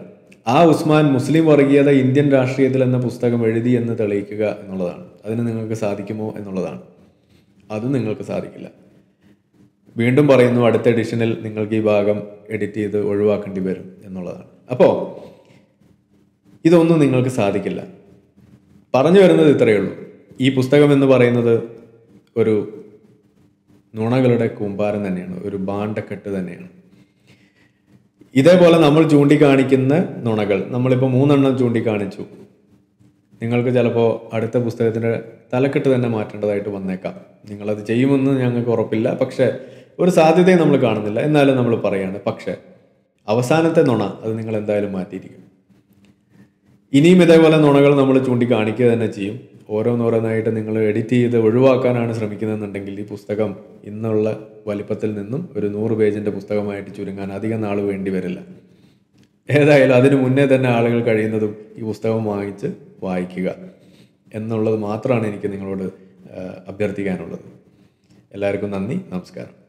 ആ ഉസ്മാൻ മുസ്ലിം വർഗീയത ഇന്ത്യൻ രാഷ്ട്രീയത്തിൽ എന്ന പുസ്തകം എഴുതി എന്ന് തെളിയിക്കുക എന്നുള്ളതാണ് അതിന് നിങ്ങൾക്ക് സാധിക്കുമോ എന്നുള്ളതാണ് അതും നിങ്ങൾക്ക് സാധിക്കില്ല വീണ്ടും പറയുന്നു അടുത്ത എഡിഷനിൽ നിങ്ങൾക്ക് ഈ ഭാഗം എഡിറ്റ് ചെയ്ത് ഒഴിവാക്കേണ്ടി വരും എന്നുള്ളതാണ് അപ്പോൾ ഇതൊന്നും നിങ്ങൾക്ക് സാധിക്കില്ല പറഞ്ഞു വരുന്നത് ഇത്രയേ ഉള്ളൂ ഈ പുസ്തകം എന്ന് പറയുന്നത് ഒരു നുണകളുടെ കൂമ്പാരം തന്നെയാണ് ഒരു ബാണ്ടക്കെട്ട് തന്നെയാണ് ഇതേപോലെ നമ്മൾ ചൂണ്ടിക്കാണിക്കുന്ന നുണകൾ നമ്മളിപ്പോൾ മൂന്നെണ്ണം ചൂണ്ടിക്കാണിച്ചു നിങ്ങൾക്ക് ചിലപ്പോൾ അടുത്ത പുസ്തകത്തിൻ്റെ തലക്കെട്ട് തന്നെ മാറ്റേണ്ടതായിട്ട് വന്നേക്കാം നിങ്ങളത് ചെയ്യുമെന്ന് ഞങ്ങൾക്ക് ഉറപ്പില്ല പക്ഷേ ഒരു സാധ്യതയും നമ്മൾ കാണുന്നില്ല എന്നാലും നമ്മൾ പറയാണ് പക്ഷേ അവസാനത്തെ നുണ അത് നിങ്ങൾ എന്തായാലും മാറ്റിയിരിക്കും ഇനിയും ഇതേപോലെ നുണകൾ നമ്മൾ ചൂണ്ടിക്കാണിക്കുക തന്നെ ചെയ്യും ഓരോന്നോരോന്നായിട്ട് നിങ്ങൾ എഡിറ്റ് ചെയ്ത് ഒഴിവാക്കാനാണ് ശ്രമിക്കുന്നതെന്നുണ്ടെങ്കിൽ ഈ പുസ്തകം ഇന്നുള്ള വലിപ്പത്തിൽ നിന്നും ഒരു നൂറ് പേജിൻ്റെ പുസ്തകമായിട്ട് ചുരുങ്ങാൻ അധികം നാൾ വേണ്ടി വരില്ല ഏതായാലും അതിനു മുന്നേ തന്നെ ആളുകൾ കഴിയുന്നതും ഈ പുസ്തകം വാങ്ങിച്ച് വായിക്കുക എന്നുള്ളത് മാത്രമാണ് എനിക്ക് നിങ്ങളോട് ആ, അഭ്യർത്ഥിക്കാനുള്ളത് എല്ലാവർക്കും നന്ദി നമസ്കാരം